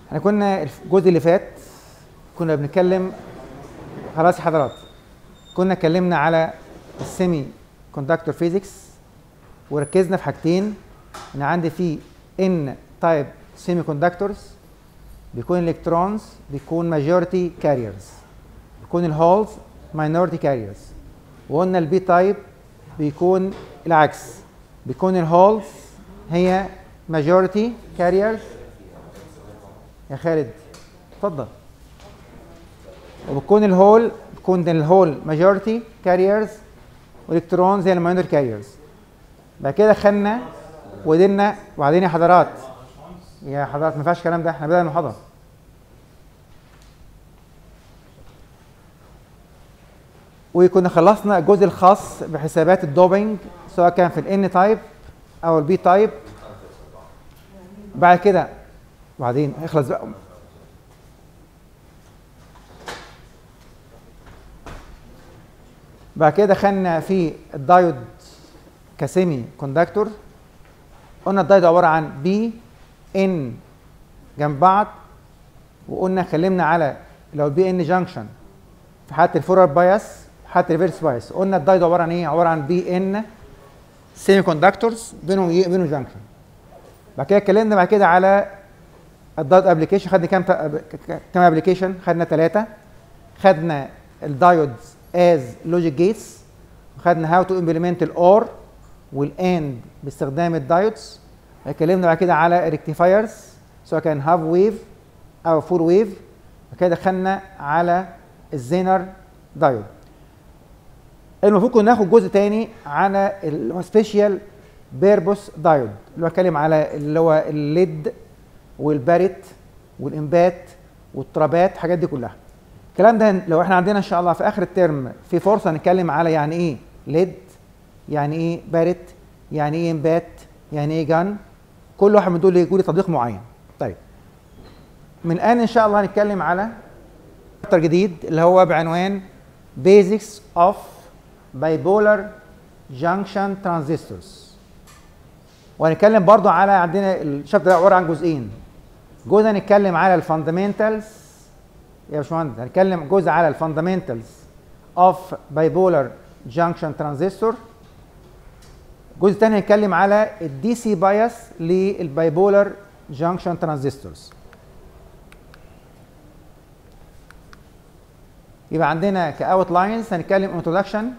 احنا كنا الجزء اللي فات كنا بنتكلم خلاص يا حضرات كنا اتكلمنا على السيمي كوندكتور فيزيكس وركزنا في حاجتين ان عندي في ان تايب سيمي كوندكتورز بيكون الالكترونز بيكون ماجورتي كاريرز بيكون الهولز ماينورتي كاريرز وقلنا البي تايب بيكون العكس بيكون الهولز هي ماجورتي كاريرز يا خالد اتفضل وبتكون الهول بتكون الهول ماجورتي كاريرز والالكترونز هي الماينور كاريرز بعد كده خدنا ودنا وبعدين يا حضرات يا حضرات ما ينفعش الكلام ده احنا بدأنا المحاضرة وكنا خلصنا الجزء الخاص بحسابات الدوبينج سواء كان في الان تايب او البي تايب بعد كده وبعدين اخلص بقى بعد كده دخلنا في الدايود كسيمي كوندكتور قلنا الدايود عباره عن بي ان جنب بعض وقلنا اتكلمنا على لو البي ان جانكشن في حاله الفورورد بايس في حاله الريفرس بايس قلنا الدايود عباره عن ايه؟ عباره عن بي ان سيمي كوندكتورز بينهم بينهم جانكشن بعد كده اتكلمنا بعد كده على الدايود ابلكيشن خدنا كام كام ابلكيشن؟ خدنا ثلاثه خدنا الدايودز از لوجيك جيتس وخدنا هاو تو امبلمنت الاور والاند باستخدام الدايودز اتكلمنا بعد كده على الريكتيفايرز سواء كان هاف ويف او فور ويف بعد كده دخلنا على الزينر دايود المفروض كنا ناخد جزء تاني على اللي هو سبيشال بيربوس دايود اللي هو اتكلم على اللي هو الليد والبارت والامبات والترابات الحاجات دي كلها الكلام ده لو احنا عندنا ان شاء الله في اخر الترم في فرصه نتكلم على يعني ايه ليد يعني ايه بارت يعني ايه امبات يعني ايه جان كل واحد من دول يقول تطبيق معين طيب من الان ان شاء الله هنتكلم على شابتر جديد اللي هو بعنوان Basics of Bipolar Junction Transistors وهنتكلم برضو على عندنا الشابتر ده عباره عن جزئين جزء هنتكلم على الفاندمنتالز يا باشمهندس هنتكلم جزء على الفاندمنتالز اوف بايبولار جانكشن ترانزستور الجزء الثاني هنتكلم على الدي سي بايس للبايبولار جانكشن ترانزستورز يبقى عندنا كاوت لاينز هنتكلم انترودكشن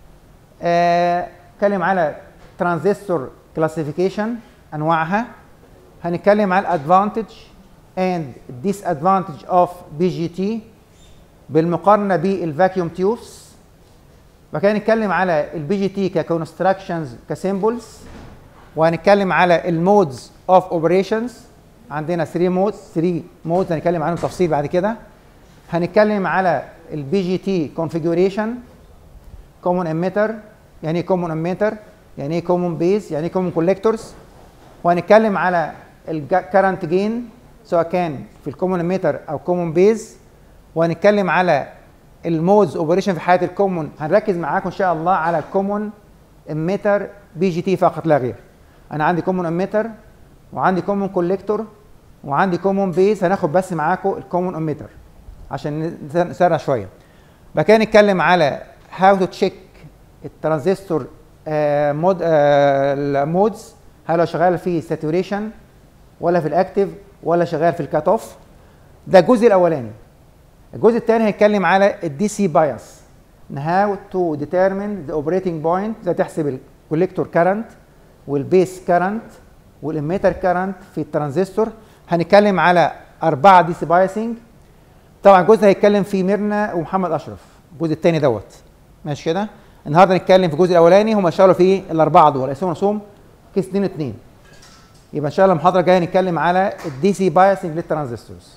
هنتكلم على ترانزستور كلاسيفيكيشن انواعها هنتكلم على الادفانتج and disadvantage of BGT بالمقارنة بالفاكيوم تيوبس وكان نتكلم على البي جي تي ككونستراكشنز كسيمبلز وهنتكلم على المودز اوف اوبريشنز عندنا 3 مودز 3 مودز هنتكلم عنهم تفصيل بعد كده هنتكلم على البي جي تي كونفيجوريشن كومون اميتر يعني ايه كومون اميتر يعني ايه كومون بيز يعني ايه كومون كوليكتورز وهنتكلم على الكرنت جين سواء كان في الكومون اميتر او كومون بيز وهنتكلم على المودز اوبريشن في حياه الكومون هنركز معاكم ان شاء الله على الكومون اميتر بي جي تي فقط لا غير انا عندي كومون اميتر وعندي كومون كوليكتور وعندي كومون بيز هناخد بس معاكم الكومون اميتر عشان نسرع شويه بعد كده نتكلم على هاو تو تشيك الترانزستور مود المودز هل هو شغال في ساتوريشن ولا في الاكتف ولا شغال في الكات اوف ده الجزء الاولاني الجزء الثاني هيتكلم على الدي سي بايس هاو تو ديترمين ذا اوبريتنج بوينت ازاي تحسب الكوليكتور كارنت والبيس كارنت والاميتر كارنت في الترانزستور هنتكلم على اربعه دي سي بايسنج طبعا جزء هيتكلم فيه ميرنا ومحمد اشرف الجزء الثاني دوت ماشي كده النهارده نتكلم في الجزء الاولاني هم اشتغلوا فيه الاربعه دول اسمهم رسوم كيس 2 2 يبقى ان شاء الله المحاضره الجايه نتكلم على الدي سي بايسنج للترانزستورز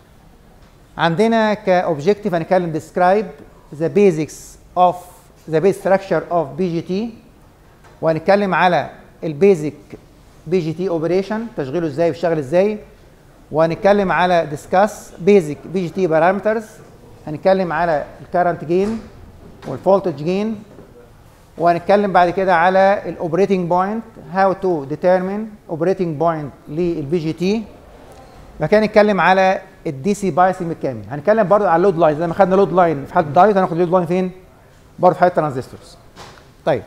عندنا كاوبجيكتيف هنتكلم ديسكرايب ذا بيزكس اوف ذا بيز ستراكشر اوف بي جي تي وهنتكلم على البيزك بي جي تي اوبريشن تشغيله ازاي بيشتغل ازاي وهنتكلم على ديسكاس بيزك بي جي تي بارامترز هنتكلم على الكارنت جين والفولتج جين وهنتكلم بعد كده على الاوبريتنج بوينت هاو تو ديترمين اوبريتنج بوينت للبي جي تي بعد كده نتكلم على الدي سي بايسنج بالكامل هنتكلم برضه على اللود لاين زي ما خدنا لود لاين في حاله الدايت هناخد اللود لاين فين برضه في حاله الترانزستورز طيب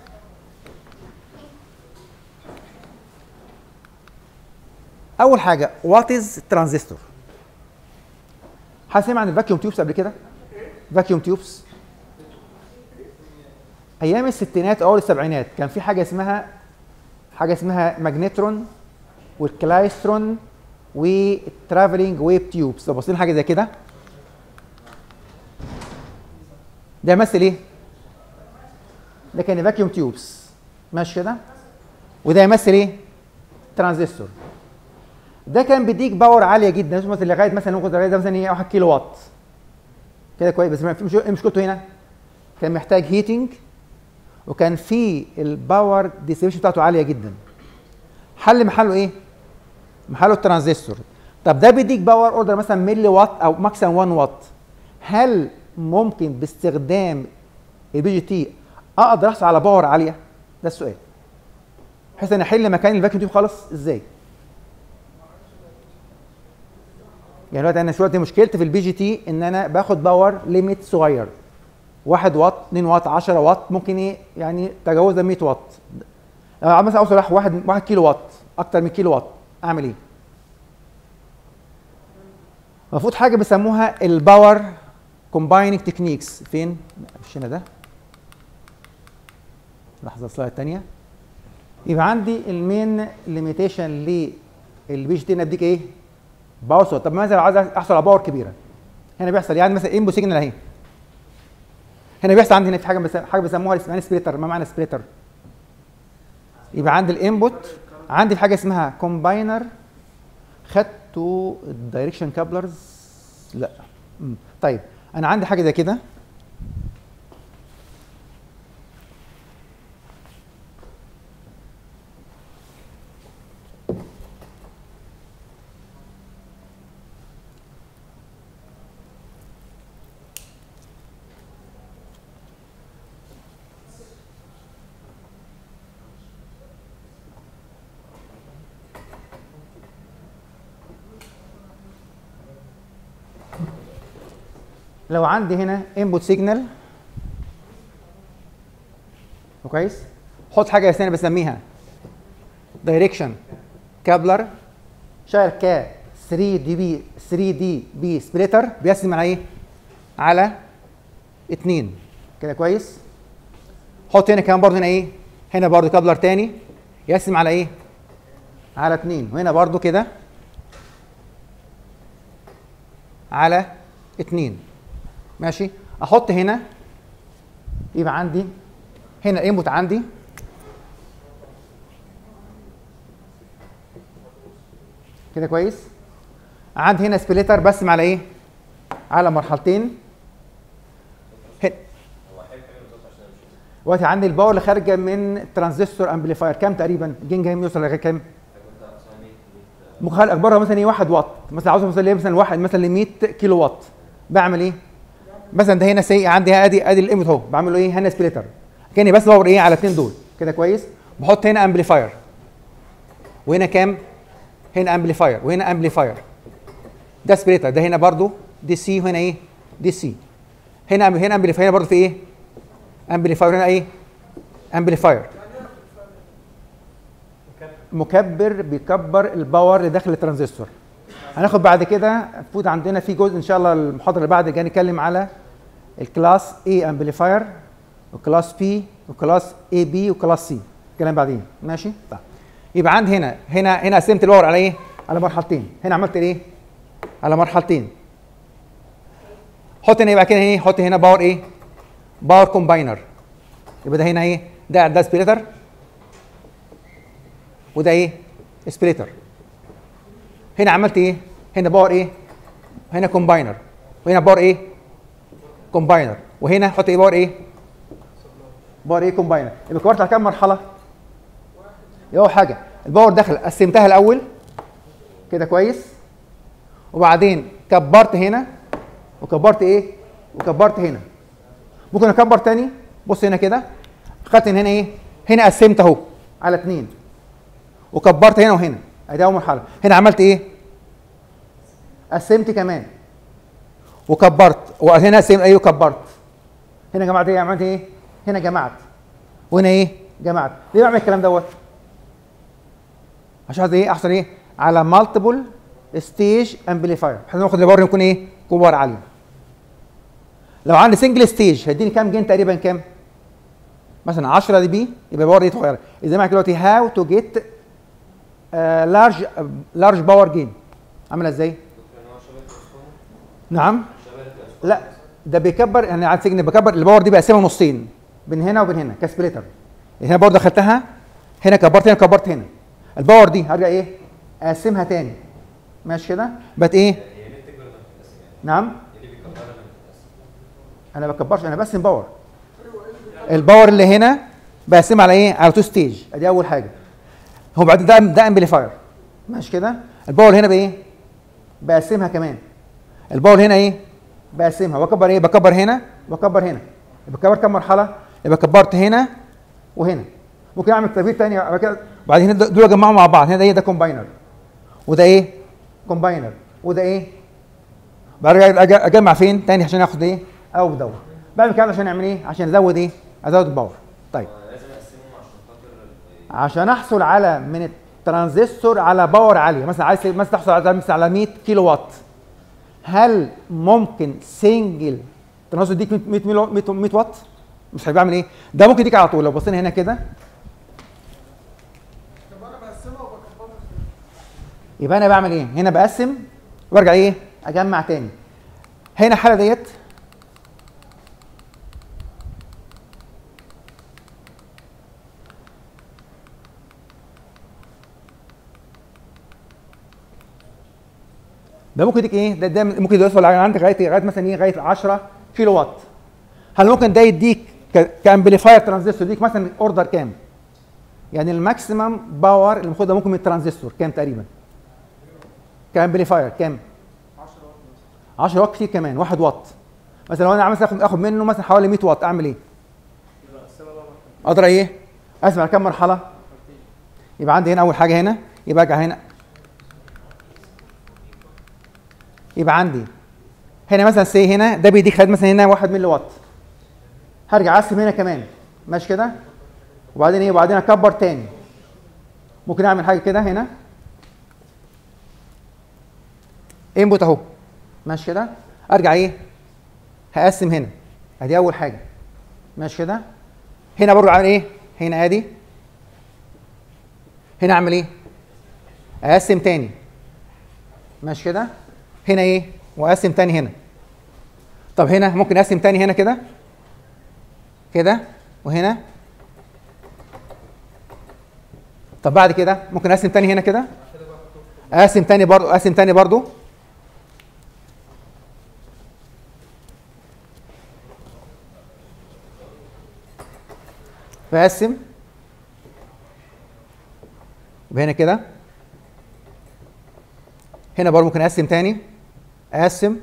اول حاجه وات از ترانزستور حد سمع عن الفاكيوم تيوبس قبل كده فاكيوم تيوبس ايام الستينات او السبعينات كان في حاجه اسمها حاجه اسمها ماجنترون والكلايسترون والترافلينج ويب تيوبس لو بصينا حاجه زي كده ده يمثل ايه؟ ده كان فاكيوم تيوبس ماشي كده وده يمثل ايه؟ ترانزستور ده كان بيديك باور عاليه جدا مثلا لغايه مثلا ممكن لغايه مثلا ايه 1 كيلو وات كده كويس بس ما في مش ايه مشكلته هنا؟ كان محتاج هيتنج وكان في الباور ديستريبيوشن بتاعته عاليه جدا حل محله ايه؟ محله الترانزستور طب ده بيديك باور اوردر مثلا ملي وات او ماكسيمم 1 وات هل ممكن باستخدام البي جي تي اقدر احصل على باور عاليه؟ ده السؤال بحيث ان احل مكان الفاكيوم تيوب خالص ازاي؟ يعني دلوقتي انا دلوقتي مشكلتي في البي جي تي ان انا باخد باور ليميت صغير 1 واط 2 واط 10 واط ممكن ايه يعني تجاوز 100 واط لو مثلا اوصل 1 1 كيلو واط اكتر من كيلو واط اعمل ايه؟ المفروض حاجه بيسموها الباور كومبايننج تكنيكس فين؟ مش هنا ده لحظه السلايد الثانيه يبقى عندي المين ليميتيشن للبي جي تي ان اديك ايه؟ باور صوت طب مثلا لو عايز احصل على باور كبيره هنا بيحصل يعني مثلا انبو سيجنال اهي هنا بيحصل عندي هنا في حاجه بس حاجه بيسموها اسمها سبليتر ما معنى سبليتر يبقى عندي الانبوت عندي حاجه اسمها كومباينر خدته الدايركشن كابلرز لا مم. طيب انا عندي حاجه زي كده لو عندي هنا انبوت سيجنال كويس حط حاجه ثانيه بسميها دايركشن كابلر شغال ك 3 دي بي 3 دي بي سبليتر بيقسم على ايه؟ على 2 كده كويس حط هنا كمان برضه هنا ايه؟ هنا برضه كابلر تاني يقسم على ايه؟ على 2 وهنا برضه كده على 2 ماشي احط هنا يبقى عندي هنا الانبوت عندي كده كويس عندي هنا سبليتر بسم على ايه على مرحلتين هنا دلوقتي عندي الباور اللي خارجه من ترانزستور امبليفاير كام تقريبا جين جاي يوصل لغايه كام مخالف اكبرها مثلا ايه 1 واط مثلا عاوز اوصل مثلا واحد مثلا ل 100 كيلو واط بعمل ايه مثلا ده هنا سي عندي ادي ادي الانبوت اهو بعمل له ايه هنا سبليتر كاني بس باور ايه على الاثنين دول كده كويس بحط هنا امبليفاير وهنا كام هنا امبليفاير وهنا امبليفاير ده سبليتر ده هنا برضو دي سي وهنا ايه دي سي هنا هنا امبليفاير برضو في ايه امبليفاير هنا ايه امبليفاير مكبر بيكبر الباور اللي داخل الترانزستور هناخد بعد كده فوت عندنا في جزء ان شاء الله المحاضره اللي بعد جاي نتكلم على الكلاس A امبليفاير وكلاس B وكلاس اي بي وكلاس سي الكلام بعدين ماشي طيب يبقى عندي هنا هنا هنا قسمت الباور على ايه على مرحلتين هنا عملت ايه على مرحلتين حط هنا يبقى كده ايه حط هنا باور ايه باور كومباينر يبقى ده هنا ايه ده ده سبليتر وده ايه سبليتر هنا عملت ايه هنا باور ايه هنا كومباينر وهنا باور ايه كومباينر وهنا حط ايه باور ايه باور ايه كومباينر يبقى كبرت على كام مرحله اول حاجه الباور دخل قسمتها الاول كده كويس وبعدين كبرت هنا وكبرت ايه وكبرت هنا ممكن اكبر تاني بص هنا كده خدت هنا ايه هنا قسمت اهو على اتنين وكبرت هنا وهنا ادي اول مرحله هنا عملت ايه قسمت كمان وكبرت وهنا قسمت ايوه كبرت هنا جمعت ايه عملت ايه هنا جمعت وهنا ايه جمعت ليه بعمل الكلام دوت عشان عايز ايه احصل ايه على مالتيبل ستيج امبليفاير بحيث ناخد الباور يكون ايه كبار عاليه لو عندي سنجل ستيج هيديني كام جين تقريبا كام مثلا 10 دي بي يبقى الباور دي صغيره اذا معاك دلوقتي هاو تو جيت لارج لارج باور جين عامله ازاي نعم لا ده بيكبر يعني عايز سجن بكبر الباور دي بقسمها نصين بين هنا وبين هنا كسبليتر هنا باور دخلتها هنا كبرت هنا كبرت هنا الباور دي هرجع ايه اقسمها تاني ماشي كده بقت ايه نعم انا بكبرش انا بقسم باور الباور اللي هنا بقسمها على ايه على تو ستيج ادي اول حاجه هو بعد ده ده امبليفاير ماشي كده الباور هنا بايه بقسمها كمان الباور هنا ايه بقسمها بكبر ايه بكبر هنا بكبر هنا بكبر كم مرحله يبقى كبرت هنا وهنا ممكن اعمل تكبير تاني بعد كده بعدين هنا دول اجمعهم مع بعض هنا ده ايه ده كومباينر وده ايه كومباينر وده ايه برجع أج- اجمع فين تاني عشان اخد ايه او بدور بعمل كده عشان اعمل ايه عشان ازود ايه ازود الباور طيب لازم اقسمهم عشان خاطر عشان احصل على من الترانزستور على باور عاليه مثلا عايز مثلا تحصل على مثلا على 100 كيلو وات هل ممكن سنجل ترانزستور يديك 100 100 100 100 واط مش هيبقى عامل ايه ده ممكن يديك على طول لو بصينا هنا كده طب انا بقسمها وبكبرها يبقى انا بعمل ايه هنا بقسم وارجع ايه اجمع تاني هنا الحاله ديت ده ممكن يديك ايه ده, ده ممكن يوصل عندك لغايه لغايه مثلا ايه لغايه 10 كيلو وات هل ممكن ده يديك ك- كامبليفاير ترانزستور يديك مثلا اوردر كام يعني الماكسيمم باور اللي المفروض ده ممكن من الترانزستور كام تقريبا كامبليفاير كام 10 واط 10 واط كتير كمان 1 واط مثلا لو انا عايز اخد اخد منه مثلا حوالي 100 واط اعمل ايه يبقى اقسمها بقى مرتين اقدر ايه اسمع على كام مرحله يبقى عندي هنا اول حاجه هنا يبقى ارجع هنا يبقى عندي هنا مثلا سي هنا ده بيديك خد مثلا هنا 1 ملي واط هرجع اقسم هنا كمان ماشي كده وبعدين ايه وبعدين اكبر تاني ممكن اعمل حاجه كده هنا انبوت اهو ماشي كده ارجع ايه هقسم هنا ادي اول حاجه ماشي كده هنا برضو عامل ايه هنا ادي هنا اعمل ايه اقسم تاني ماشي كده هنا ايه واقسم تاني هنا طب هنا ممكن اقسم تاني هنا كده كده وهنا طب بعد كده ممكن اقسم تاني هنا كده اقسم تاني برضو اقسم تاني برضو فاقسم وهنا كده هنا برضه ممكن اقسم تاني اقسم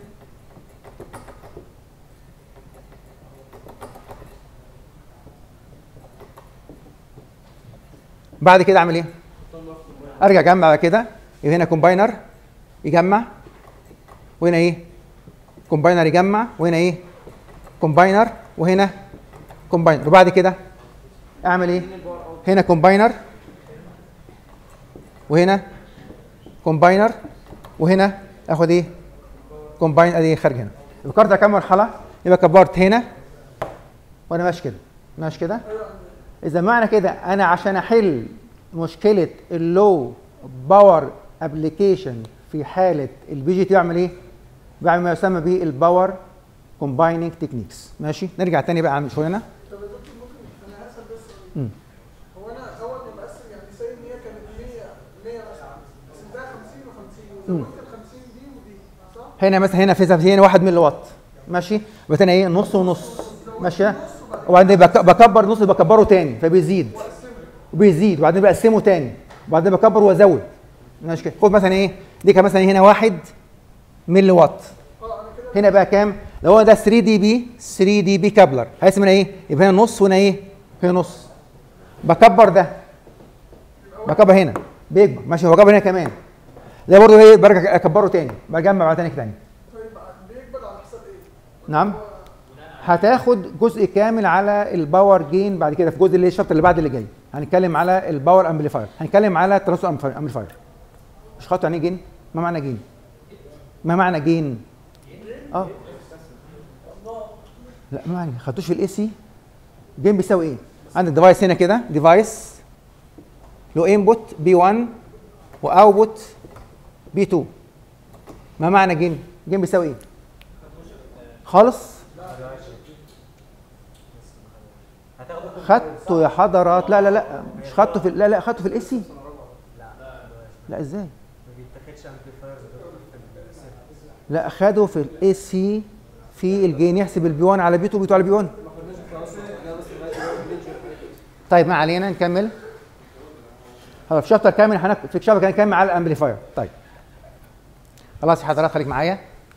بعد كده اعمل ايه ارجع اجمع بعد كده يبقى هنا كومباينر يجمع وهنا ايه كومباينر يجمع وهنا ايه كومباينر وهنا كومباينر وبعد كده اعمل ايه هنا كومباينر وهنا كومباينر وهنا اخد ايه كومباين ادي خارج هنا يبقى كارت كام مرحله يبقى كبرت هنا وانا ماشي كده ماشي كده اذا معنى كده انا عشان احل مشكله اللو باور ابلكيشن في حاله البي جي تي بعمل ايه بعمل ما يسمى بالباور كومبايننج تكنيكس ماشي نرجع تاني بقى عن شغلنا طب يا دكتور ممكن انا هسال بس مم. هو انا اول ما بقسم يعني سي ان هي كانت 100 100 مثلا قسمتها 50 و50 مم. وزودت ال 50 دي ودي صح؟ هنا مثلا هنا في هنا 1 ملي واط ماشي يبقى تاني ايه نص ونص ماشي وبعدين بك- بكبر نص بكبره تاني فبيزيد وبيزيد وبعدين بقسمه تاني وبعدين بكبر وازود ماشي كده خد مثلا ايه دي كان مثلا هنا 1 ملي واط اه انا كده هنا بقى كام لو هو ده 3 دي بي 3 دي بي كابلر هيقسم هنا ايه يبقى هنا نص وهنا ايه هنا نص بكبر ده بكبر هنا بيكبر ماشي هو كبر هنا كمان ده برضه ايه برجع اكبره تاني بجمع بعد تاني تاني طيب بيكبر على حساب ايه؟ نعم هتاخد جزء كامل على الباور جين بعد كده في الجزء اللي الشابتر اللي بعد اللي جاي هنتكلم على الباور امبليفاير هنتكلم على الترانسفير امبليفاير مش خدتوا يعني ايه جين ما معنى جين ما معنى جين اه لا ما معنى خدتوش في الاي سي جين بيساوي ايه عندك ديفايس هنا كده ديفايس له انبوت بي 1 واوتبوت بي 2 ما معنى جين جين بيساوي ايه خالص خدته يا حضرات لا لا لا مش خدته في لا لا خدته في الاي سي لا ازاي ما بيتاخدش امبليفاير في السيركت لا خده في الاي سي في الجين يحسب البي 1 على بي 2 بي 2 على بي 1 طيب ما علينا نكمل هو في شابتر كامل هنك... في شابتر كان كامل على الامبليفاير طيب خلاص يا حضرات خليك معايا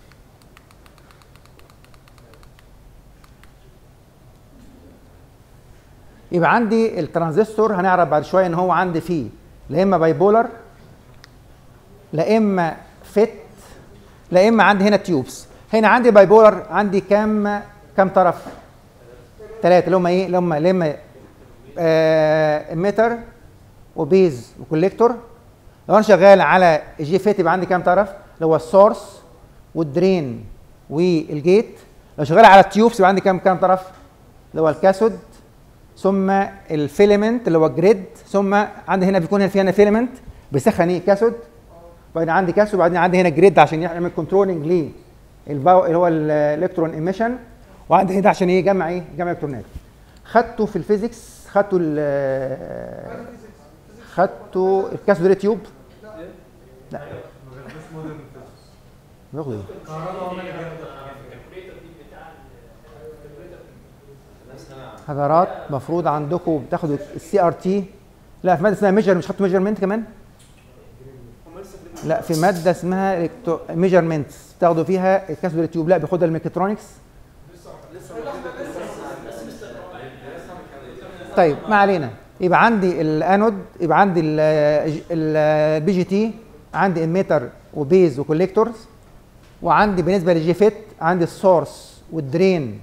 يبقى عندي الترانزستور هنعرف بعد شويه ان هو عندي فيه لا اما باي بولر لا اما فيت لا اما عندي هنا تيوبس هنا عندي باي بولر عندي كام كام طرف ثلاثه اللي هم ايه اللي هم اللي هم آه متر وبيز وكوليكتور لو انا شغال على الجي فيت يبقى عندي كام طرف اللي هو السورس والدرين والجيت لو شغال على التيوبس يبقى عندي كام كام طرف اللي هو الكاثود ثم الفيلمنت اللي هو الجريد ثم عندي هنا بيكون هنا في هنا فيلمنت بيسخن ايه كاثود وبعدين عندي كاثود وبعدين عندي هنا جريد عشان يعمل كنترولنج ليه الباو اللي هو الالكترون ايميشن وعندي هنا عشان ايه يجمع ايه يجمع الكترونات خدته في الفيزيكس خدته ال خدته الكاثود ري تيوب لا بياخدوا ايه حضرات مفروض عندكم بتاخدوا السي ار تي لا في ماده اسمها ميجر مش خدتوا ميجرمنت كمان لا في ماده اسمها ميجرمنت بتاخدوا فيها الكاثود تيوب لا بياخدها الميكاترونكس طيب ما علينا يبقى عندي الانود يبقى عندي البي جي تي عندي اميتر وبيز وكوليكتورز وعندي بالنسبه للجي فيت عندي السورس والدرين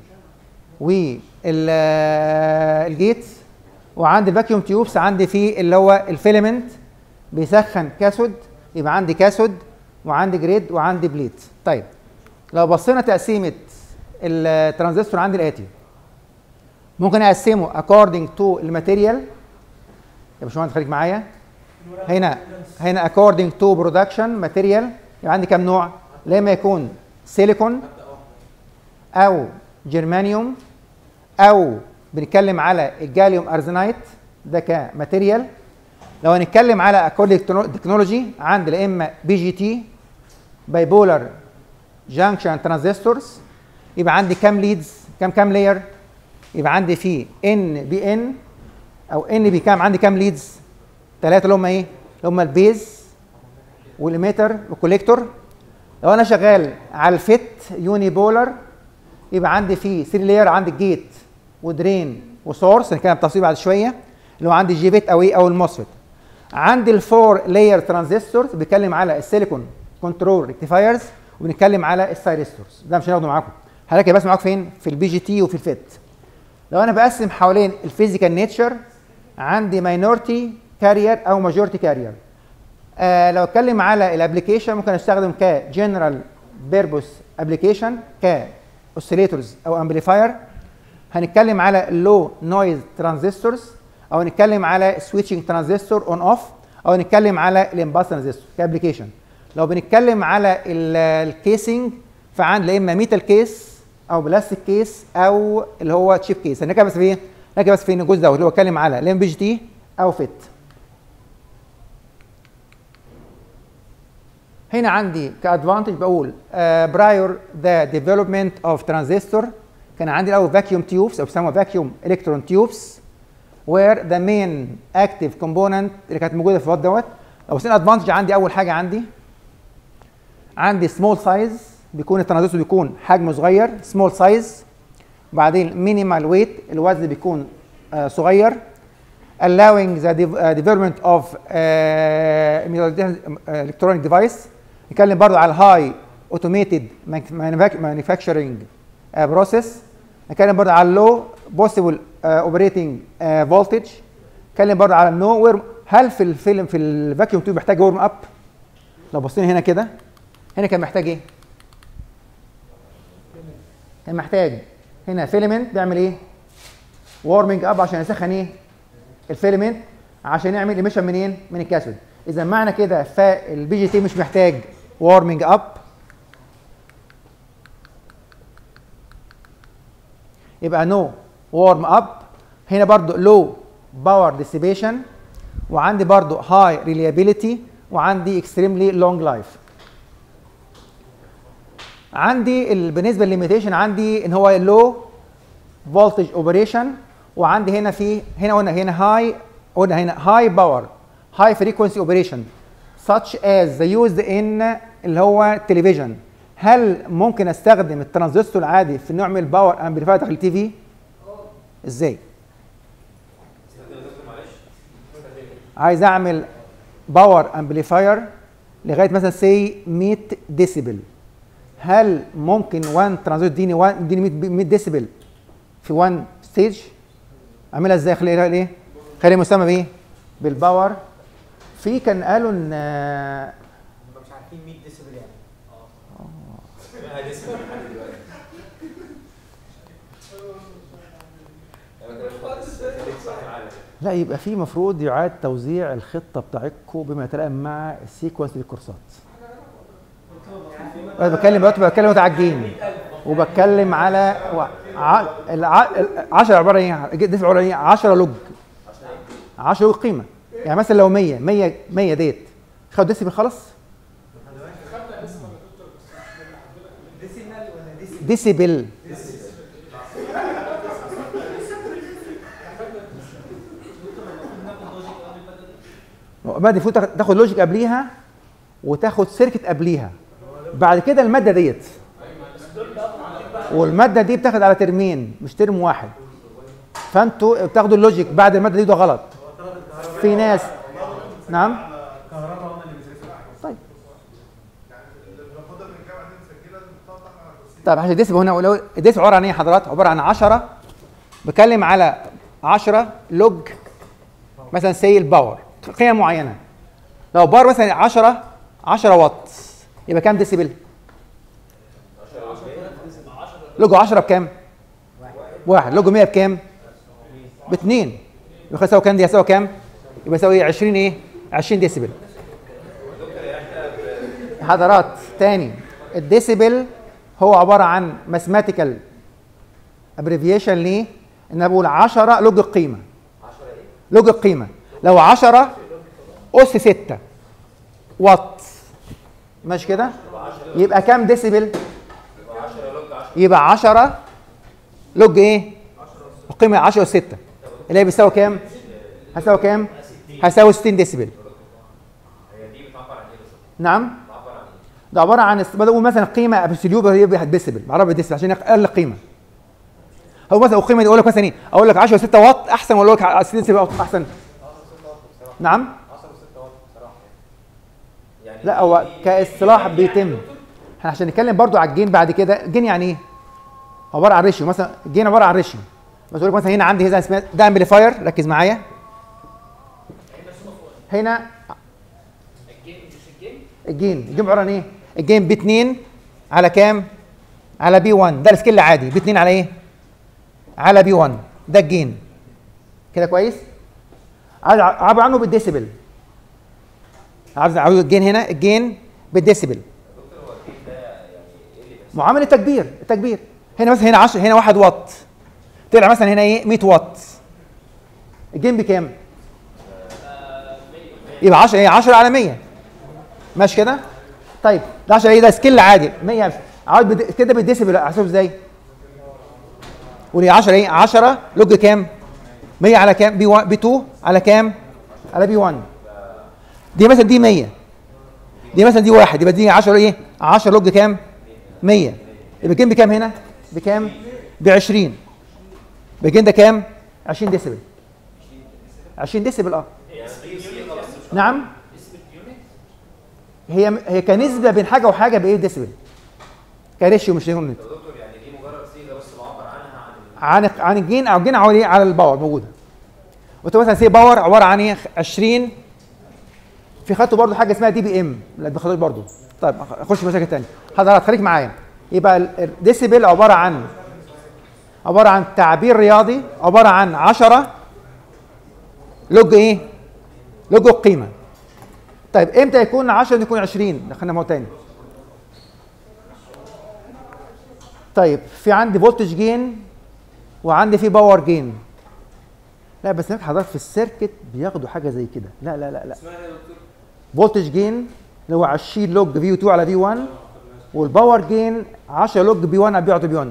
والجيتس وعندي الفاكيوم تيوبس عندي فيه اللي هو الفيلمنت بيسخن كاثود يبقى عندي كاثود وعندي جريد وعندي بليت طيب لو بصينا تقسيمه الترانزستور عندي الاتي ممكن اقسمه according to الماتيريال يا باشمهندس خليك معايا هنا هنا according to production material يبقى عندي كام نوع؟ لا اما يكون سيليكون او جرمانيوم او بنتكلم على الجاليوم ارزنايت ده كماتيريال لو هنتكلم على اكورد تكنولوجي عندي لا اما بي جي تي باي بولر جانكشن ترانزستورز يبقى عندي كام ليدز كام كام لاير يبقى عندي فيه ان بي ان او ان بي كام عندي كام ليدز ثلاثه اللي هم ايه اللي هم البيز والاميتر والكوليكتور لو انا شغال على الفيت يوني بولر يبقى عندي فيه 3 لاير عندي جيت ودرين وسورس هنتكلم بالتفصيل بعد شويه اللي هو عندي جي فيت او ايه او الموسفيت عندي الفور لاير ترانزستورز بيتكلم على السيليكون كنترول ريكتيفايرز وبنتكلم على السايرستورز ده مش هناخده معاكم هلاقي بس معاكم فين في البي جي تي وفي الفيت لو انا بقسم حوالين الفيزيكال نيتشر عندي ماينورتي كارير او ماجورتي كارير آه لو اتكلم على الابلكيشن ممكن استخدم كجنرال بيربوس ابلكيشن ك اوسيليتورز او امبليفاير هنتكلم على اللو نويز ترانزستورز او هنتكلم على سويتشنج ترانزستور اون اوف او هنتكلم على الامباس ترانزستور كابلكيشن لو بنتكلم على الكيسنج فعند لا اما ميتال كيس او بلاستيك كيس او اللي هو تشيب كيس هنركز بس فين هنركز بس فين الجزء دوت اللي هو اتكلم على الام بي جي تي او فيت هنا عندي كادفانتج بقول برايور ذا ديفلوبمنت اوف ترانزستور كان عندي الاول فاكيوم تيوبس او بيسموها فاكيوم الكترون تيوبس where the main active component اللي كانت موجوده في الوقت دوت لو بصينا ادفانتج عندي اول حاجه عندي عندي سمول سايز بيكون الترانزستور بيكون حجمه صغير سمول سايز وبعدين مينيمال ويت الوزن بيكون آه صغير allowing the dev- uh, development of uh, electronic device نتكلم برضو على high automated manufac- manufacturing uh, process نتكلم برضو على low possible uh, operating uh, voltage نتكلم برضو على no worm هل في الفيلم في الفاكيوم تيوب محتاج ورم اب لو بصينا هنا كده هنا كان محتاج ايه كان محتاج هنا فيلمنت بيعمل ايه وارمنج اب عشان يسخن ايه الفيلمنت عشان يعمل ايميشن منين من الكاثود اذا معنى كده فالبي جي تي مش محتاج وارمنج اب يبقى نو وارم اب هنا برضو لو باور ديسيبيشن وعندي برضو هاي ريليابيليتي وعندي اكستريملي لونج لايف عندي ال- بالنسبه للليميتيشن عندي ان هو لو فولتج اوبريشن وعندي هنا في هنا قلنا هنا هاي قلنا هنا هاي باور هاي فريكونسي اوبريشن such as the used in اللي هو التلفزيون هل ممكن استخدم الترانزستور العادي في انه اعمل باور امبليفاير داخل التي في ازاي عايز اعمل باور امبليفاير لغايه مثلا سي 100 ديسيبل هل ممكن 1 ترانزستور يديني 1 يديني 100 100 ديسيبل في 1 ستيج اعملها ازاي خليها ايه خليها مسمى بايه بالباور في كان قالوا ان آه، هم مش عارفين 100 ديسيبل يعني اسمها ديسم لحد دلوقتي انا كده خلاص صح العالم لا يبقى في مفروض يعاد توزيع الخطه بتاعتكم بما يتلائم مع السيكونس للكورسات انا بتكلم دلوقتي بتكلم دلوقتي على الجين وبتكلم على 10 عباره عن ايه دفع عباره عن ايه 10 لوج 10 لوج قيمه يعني مثلا لو 100 100 100 ديت خد ديسيبل خلاص ديسيمال ولا ديسيبل؟ ديسيبل ما المفروض تاخد- تاخد لوجيك قبليها وتاخد سيركت قبليها بعد كده الماده ديت والماده دي بتاخد على ترمين مش ترم واحد فانتوا بتاخدوا اللوجيك بعد الماده دي ده غلط في ناس نعم طيب طيب عشان الديسب هنا لو الديسب عباره عن ايه يا حضرات؟ عباره عن 10 بتكلم على 10 لوج مثلا سي الباور قيم معينه لو باور مثلا 10 10 واط يبقى كام ديسيبل؟ لوجو 10 بكام؟ واحد لوجو 100 بكام؟ باثنين يبقى يساوي كام دي؟ يساوي كام؟ يبقى يساوي 20 ايه؟ 20 ديسيبل حضرات تاني الديسيبل هو عباره عن ماثيماتيكال ابريفيشن ليه؟ ان انا بقول 10 لوج القيمه 10 ايه؟ لوج القيمه لو 10 اس 6 واط ماشي كده؟ يبقى كام ديسيبل؟ يبقى 10 لوج ايه؟ القيمه 10 اس 6 اللي هي بتساوي كام؟ هتساوي كام؟ هتساوي 60 ديسيبل هي دي بتعبر عن ايه بالظبط؟ نعم بتعبر عن ايه؟ ده عباره عن است- بقول مثلا قيمه ابسوليوت هي واحد ديسيبل بعرف بالديسيبل عشان اقل قيمه هو مثلا القيمه دي اقول لك مثلا ايه اقول لك 10 6 واط احسن ولا اقول لك 60 ديسيبل واط احسن نعم 10 و6 واط بصراحه يعني لا هو كاصطلاح بيتم احنا عشان نتكلم برضو على الجين بعد كده الجين يعني ايه عباره عن ريشيو مثلا الجين عباره عن ريشيو بس اقول لك مثلا هنا عندي هنا اسمها ده امبليفاير ركز معايا هنا الجين الجين عباره عن ايه الجين ب 2 على كام على بي 1 ده السكيل عادي ب 2 على ايه على بي 1 ده الجين كده كويس عايز عبر عنه بالديسيبل عاوز عاوز الجين هنا الجين بالديسيبل معامل التكبير التكبير هنا مثلا هنا 10 هنا 1 واط طلع مثلا هنا ايه 100 واط الجين بكام؟ يبقى 10 ايه 10 على 100 ماشي كده؟ طيب ده 10 ايه ده سكيل عادي 100 عاوز بد... كده بالديسيبل احسبه ازاي؟ قولي 10 ايه 10 لوج كام؟ 100 على كام؟ بي 1 بي 2 على كام؟ على بي 1 دي مثلا دي 100 دي مثلا دي واحد يبقى دي 10 ايه 10 لوج كام 100 يبقى الجين بكام هنا بكام ب 20 يبقى الجين ده كام 20 ديسيبل 20 ديسيبل اه يعني دي سي خلاص نعم هي هي كنسبه بين حاجه وحاجه بايه ديسيبل كريشيو مش يونت يا دكتور يعني دي مجرد صيغه بس بعبر عنها عن عن عن الجين او الجين على ايه على الباور موجوده قلت مثلا سي باور عباره عن ايه 20 في خدته برضه حاجه اسمها دي بي ام لا ما خدتوش برضه طيب اخش في مشاكل ثانيه حضرتك خليك معايا يبقى الديسيبل عباره عن عباره عن تعبير رياضي عباره عن 10 لوج ايه لوج القيمه طيب امتى يكون 10 يكون 20 دخلنا موضوع تاني طيب في عندي فولتج جين وعندي في باور جين لا بس هناك حضرتك في السيركت بياخدوا حاجه زي كده لا لا لا لا اسمها ايه يا دكتور؟ فولتج جين اللي هو 20 لوج في 2 على في 1 والباور جين 10 لوج بي 1 على بي 1 بي 1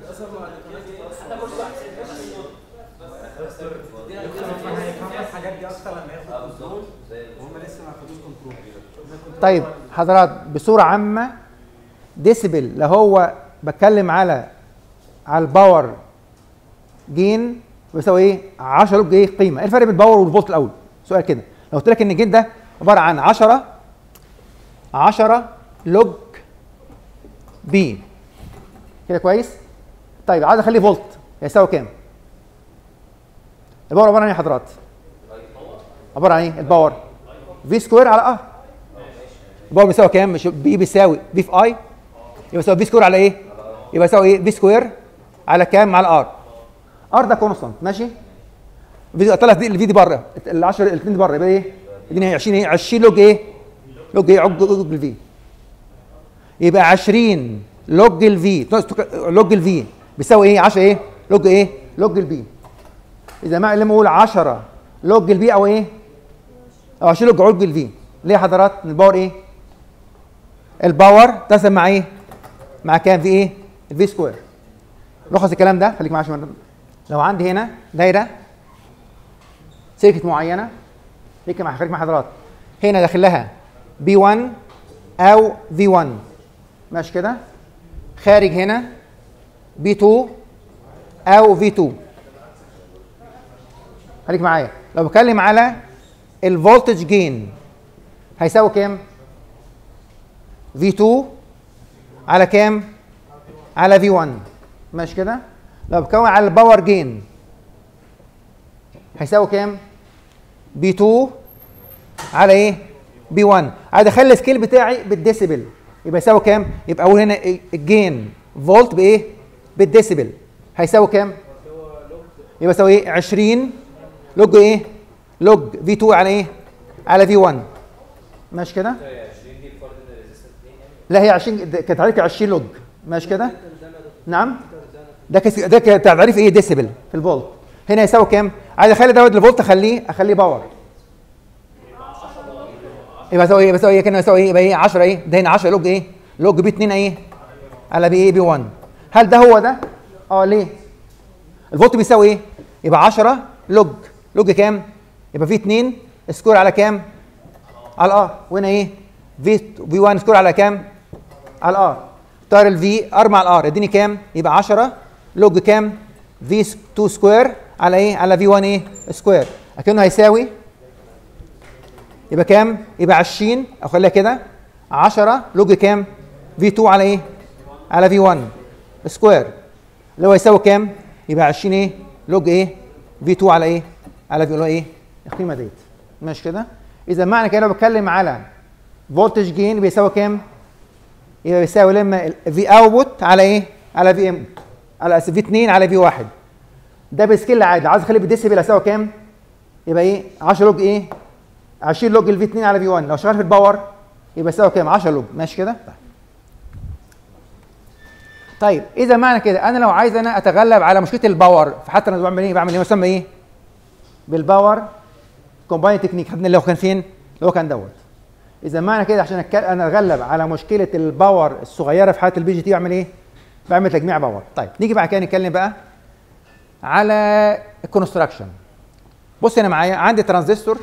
الحاجات دي اكتر لما ياخد كنترول وهم لسه ما خدوش كنترول طيب حضرات بصوره عامه ديسيبل لو هو بتكلم على على الباور جين بيساوي ايه 10 لوج ايه قيمه ايه الفرق بين الباور والفولت الاول سؤال كده لو قلت لك ان الجين ده عباره عن 10 10 لوج بي كده كويس طيب عايز اخليه فولت هيساوي كام الباور عباره عن ايه يا حضرات عباره عن ايه الباور في سكوير على ار الباور بيساوي كام مش بي بيساوي بي في اي يبقى يساوي بي سكوير على ايه يبقى يساوي ايه بي سكوير على كام على ار ار ده كونستانت ماشي في طلع دي الفي دي بره ال 10 الاثنين دي بره يبقى ايه اديني 20 ايه 20 لوج ايه لوج ايه عج لوج الفي يبقى 20 لوج الفي لوج الفي بيساوي ايه 10 ايه لوج ايه لوج الفي اذا ما لما اقول 10 لوج الفي او ايه او 20 لوج عج الفي ليه يا حضرات الباور ايه الباور تقسم مع ايه مع كام في ايه الفي سكوير لخص الكلام ده خليك معايا عشان لو عندي هنا دايره سيركت معينه خليك مع خليك مع حضرات هنا داخل لها بي 1 او في 1 ماشي كده خارج هنا بي 2 او في 2 خليك معايا لو بتكلم على الفولتج جين هيساوي كام في 2 على كام على في 1 ماشي كده لو بتكون على الباور جين هيساوي كام بي 2 على ايه بي 1 عايز اخلي السكيل بتاعي بالديسيبل يبقى يساوي كام يبقى اقول هنا الجين فولت بايه بالديسيبل هيساوي كام يبقى يساوي ايه 20 لوج ايه لوج في 2 على ايه على في 1 ماشي كده 20 دي فرض ان الريزيستنس 2 يعني لا هي 20 ده كانت تعريف 20 لوج ماشي كده نعم ده كس- ده ك- تعريف ايه ديسيبل في الفولت هنا يساوي كام عايز اخلي دوت الفولت اخليه اخليه باور يبقى يساوي ايه يبقى يساوي ايه كان يساوي ايه يبقى ايه 10 ايه ده هنا 10 لوج ايه لوج بي 2 ايه على بي ايه بي 1 هل ده هو ده اه ليه الفولت بيساوي ايه يبقى 10 لوج لوج كام يبقى في 2 سكور على كام على الار وهنا ايه في في 1 سكور على كام على الار طار الفي ار مع الار اديني كام يبقى 10 لوج كام في 2 سكوير على ايه على في 1 ايه سكوير اكنه هيساوي يبقى كام يبقى 20 او خليها كده 10 لوج كام في 2 على ايه على في 1 سكوير اللي هو يساوي كام يبقى 20 ايه لوج ايه في 2 على ايه على في اللي هو ايه القيمه ديت ماشي كده اذا معنى كده لو بتكلم على فولتج جين بيساوي كام يبقى بيساوي لما في اوتبوت على ايه على في ام على في 2 على في 1 ده بسكيل عادي عايز اخليه بالديسيبل هيساوي كام يبقى ايه 10 لوج ايه 20 لوج الفي 2 على في 1 لو شغال في الباور يبقى يساوي كام 10 لوج ماشي كده طيب. طيب اذا معنى كده انا لو عايز انا اتغلب على مشكله الباور فحتى انا بعمل ايه بعمل ايه يسمى ايه بالباور كومباين تكنيك خدنا اللي هو كان فين اللي هو كان دوت اذا معنى كده عشان أتك- انا اتغلب على مشكله الباور الصغيره في حاله البي جي تي بعمل ايه بعمل تجميع باور طيب نيجي بعد كده نتكلم بقى على الكونستراكشن بص هنا معايا عندي ترانزستور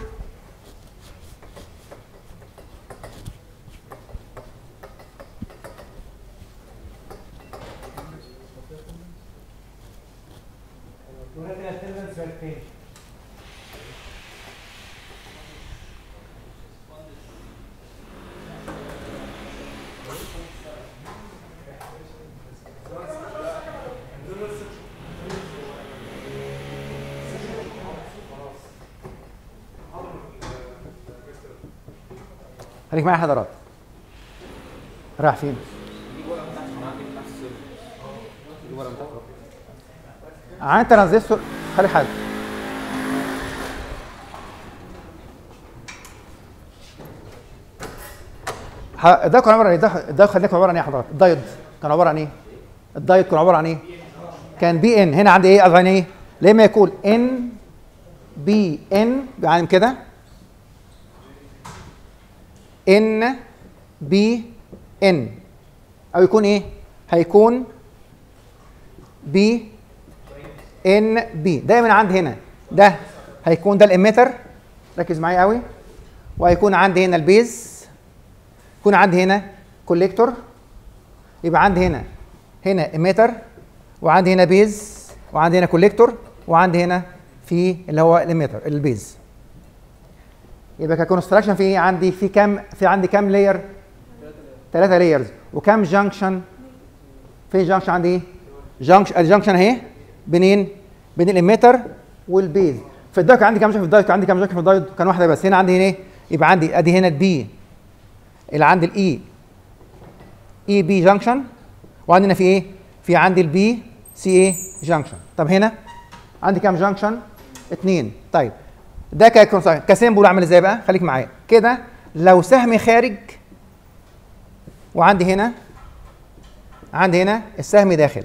خليك معايا حضرات رايح فين عن ترانزستور خلي حاجه ح- ده كان عباره عن ايه؟ ده ده خلينا كان عباره عن ايه يا حضرات؟ الدايود كان عباره عن ايه؟ الدايود كان عباره عن ايه؟ كان بي ان هنا عندي ايه؟ قصدي ايه؟ لما يكون ان بي ان يعني كده ان بي ان او يكون ايه؟ هيكون بي ان بي دايما عندي هنا ده هيكون ده الاميتر ركز معايا قوي وهيكون عندي هنا البيز يكون عندي هنا كوليكتور يبقى عندي هنا هنا اميتر وعندي هنا بيز وعندي هنا كوليكتور وعندي هنا في اللي هو الاميتر البيز يبقى ككونستراكشن في ايه عندي في كام في عندي كام لاير ثلاثة لايرز وكام جانكشن في جانكشن عندي ايه جانكشن الجانكشن اهي بينين بين الاميتر والبيز في الدايت عندي كام جانكشن في الدايت عندي كام جانكشن في الدايت كان واحده بس هنا عندي هنا ايه يبقى عندي ادي هنا البي اللي عند الاي اي بي جانكشن وعندنا في ايه في عندي البي سي اي جانكشن طب هنا عندي كام جانكشن اثنين طيب ده ككونستراكشن كسيمبل اعمل ازاي بقى خليك معايا كده لو سهم خارج وعندي هنا عندي هنا السهم داخل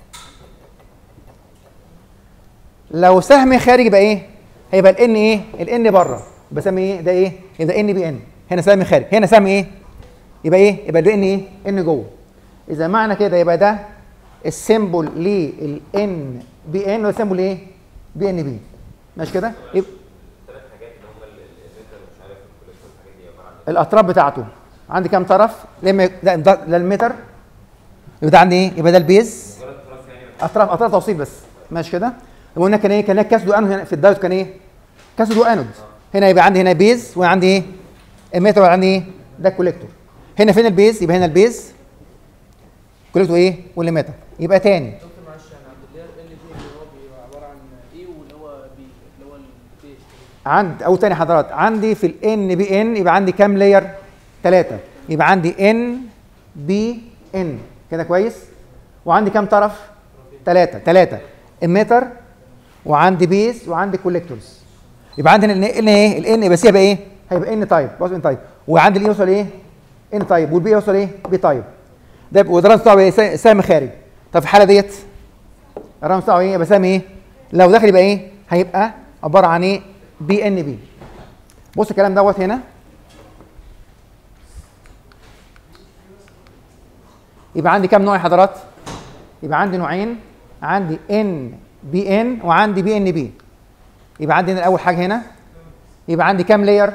لو سهم خارج يبقى ايه هيبقى الان ايه الان بره بسمي ايه ده ايه يبقى ان بي ان هنا سهم خارج هنا سهم ايه يبقى ايه يبقى الان ايه ان جوه اذا معنى كده يبقى ده السيمبل للان بي ان والسيمبل ايه بي ان بي ماشي كده يبقى ثلاث حاجات اللي هم الميتر ومش عارف الكوليكتور الحاجات دي عباره عن الاطراف بتاعته عندي كام طرف لما ده ده ده المتر يبقى ده عندي ايه يبقى ده البيز مجرد طرف يعني اطراف اطراف توصيل بس ماشي كده وقلنا كان ايه كان هناك كاسود وانود هنا في الدايت كان ايه كاسود وانود هنا يبقى عندي هنا بيز وعندي ايه المتر وعندي ايه ده الكوليكتور هنا فين البيز يبقى هنا البيز كوليكتور ايه والمتر يبقى تاني دكتور معلش يعني عند اللير ال بي اللي هو بيبقى عباره عن ايه واللي هو بي اللي هو البيز عند او تاني حضرات عندي في الان بي ان يبقى عندي كام لاير ثلاثة يبقى عندي ان بي ان كده كويس وعندي كام طرف ثلاثة ثلاثة اميتر وعندي بيز وعندي كوليكتورز يبقى عندنا ال ان ايه الان بس يبقى ايه هيبقى ان تايب بص ان تايب وعندي الاي يوصل ايه ان تايب والبي يوصل ايه بي تايب ده يبقى- وده الرمز بتاعه ايه سا- سهم خارج طب في الحاله ديت الرمز بتاعه ايه يبقى سهم ايه لو داخل يبقى ايه هيبقى عباره عن ايه بي ان بي بص الكلام دوت هنا يبقى عندي كام نوع يا حضرات يبقى عندي نوعين عندي ان بي ان وعندي بي ان بي يبقى عندي هنا اول حاجه هنا يبقى عندي كام لاير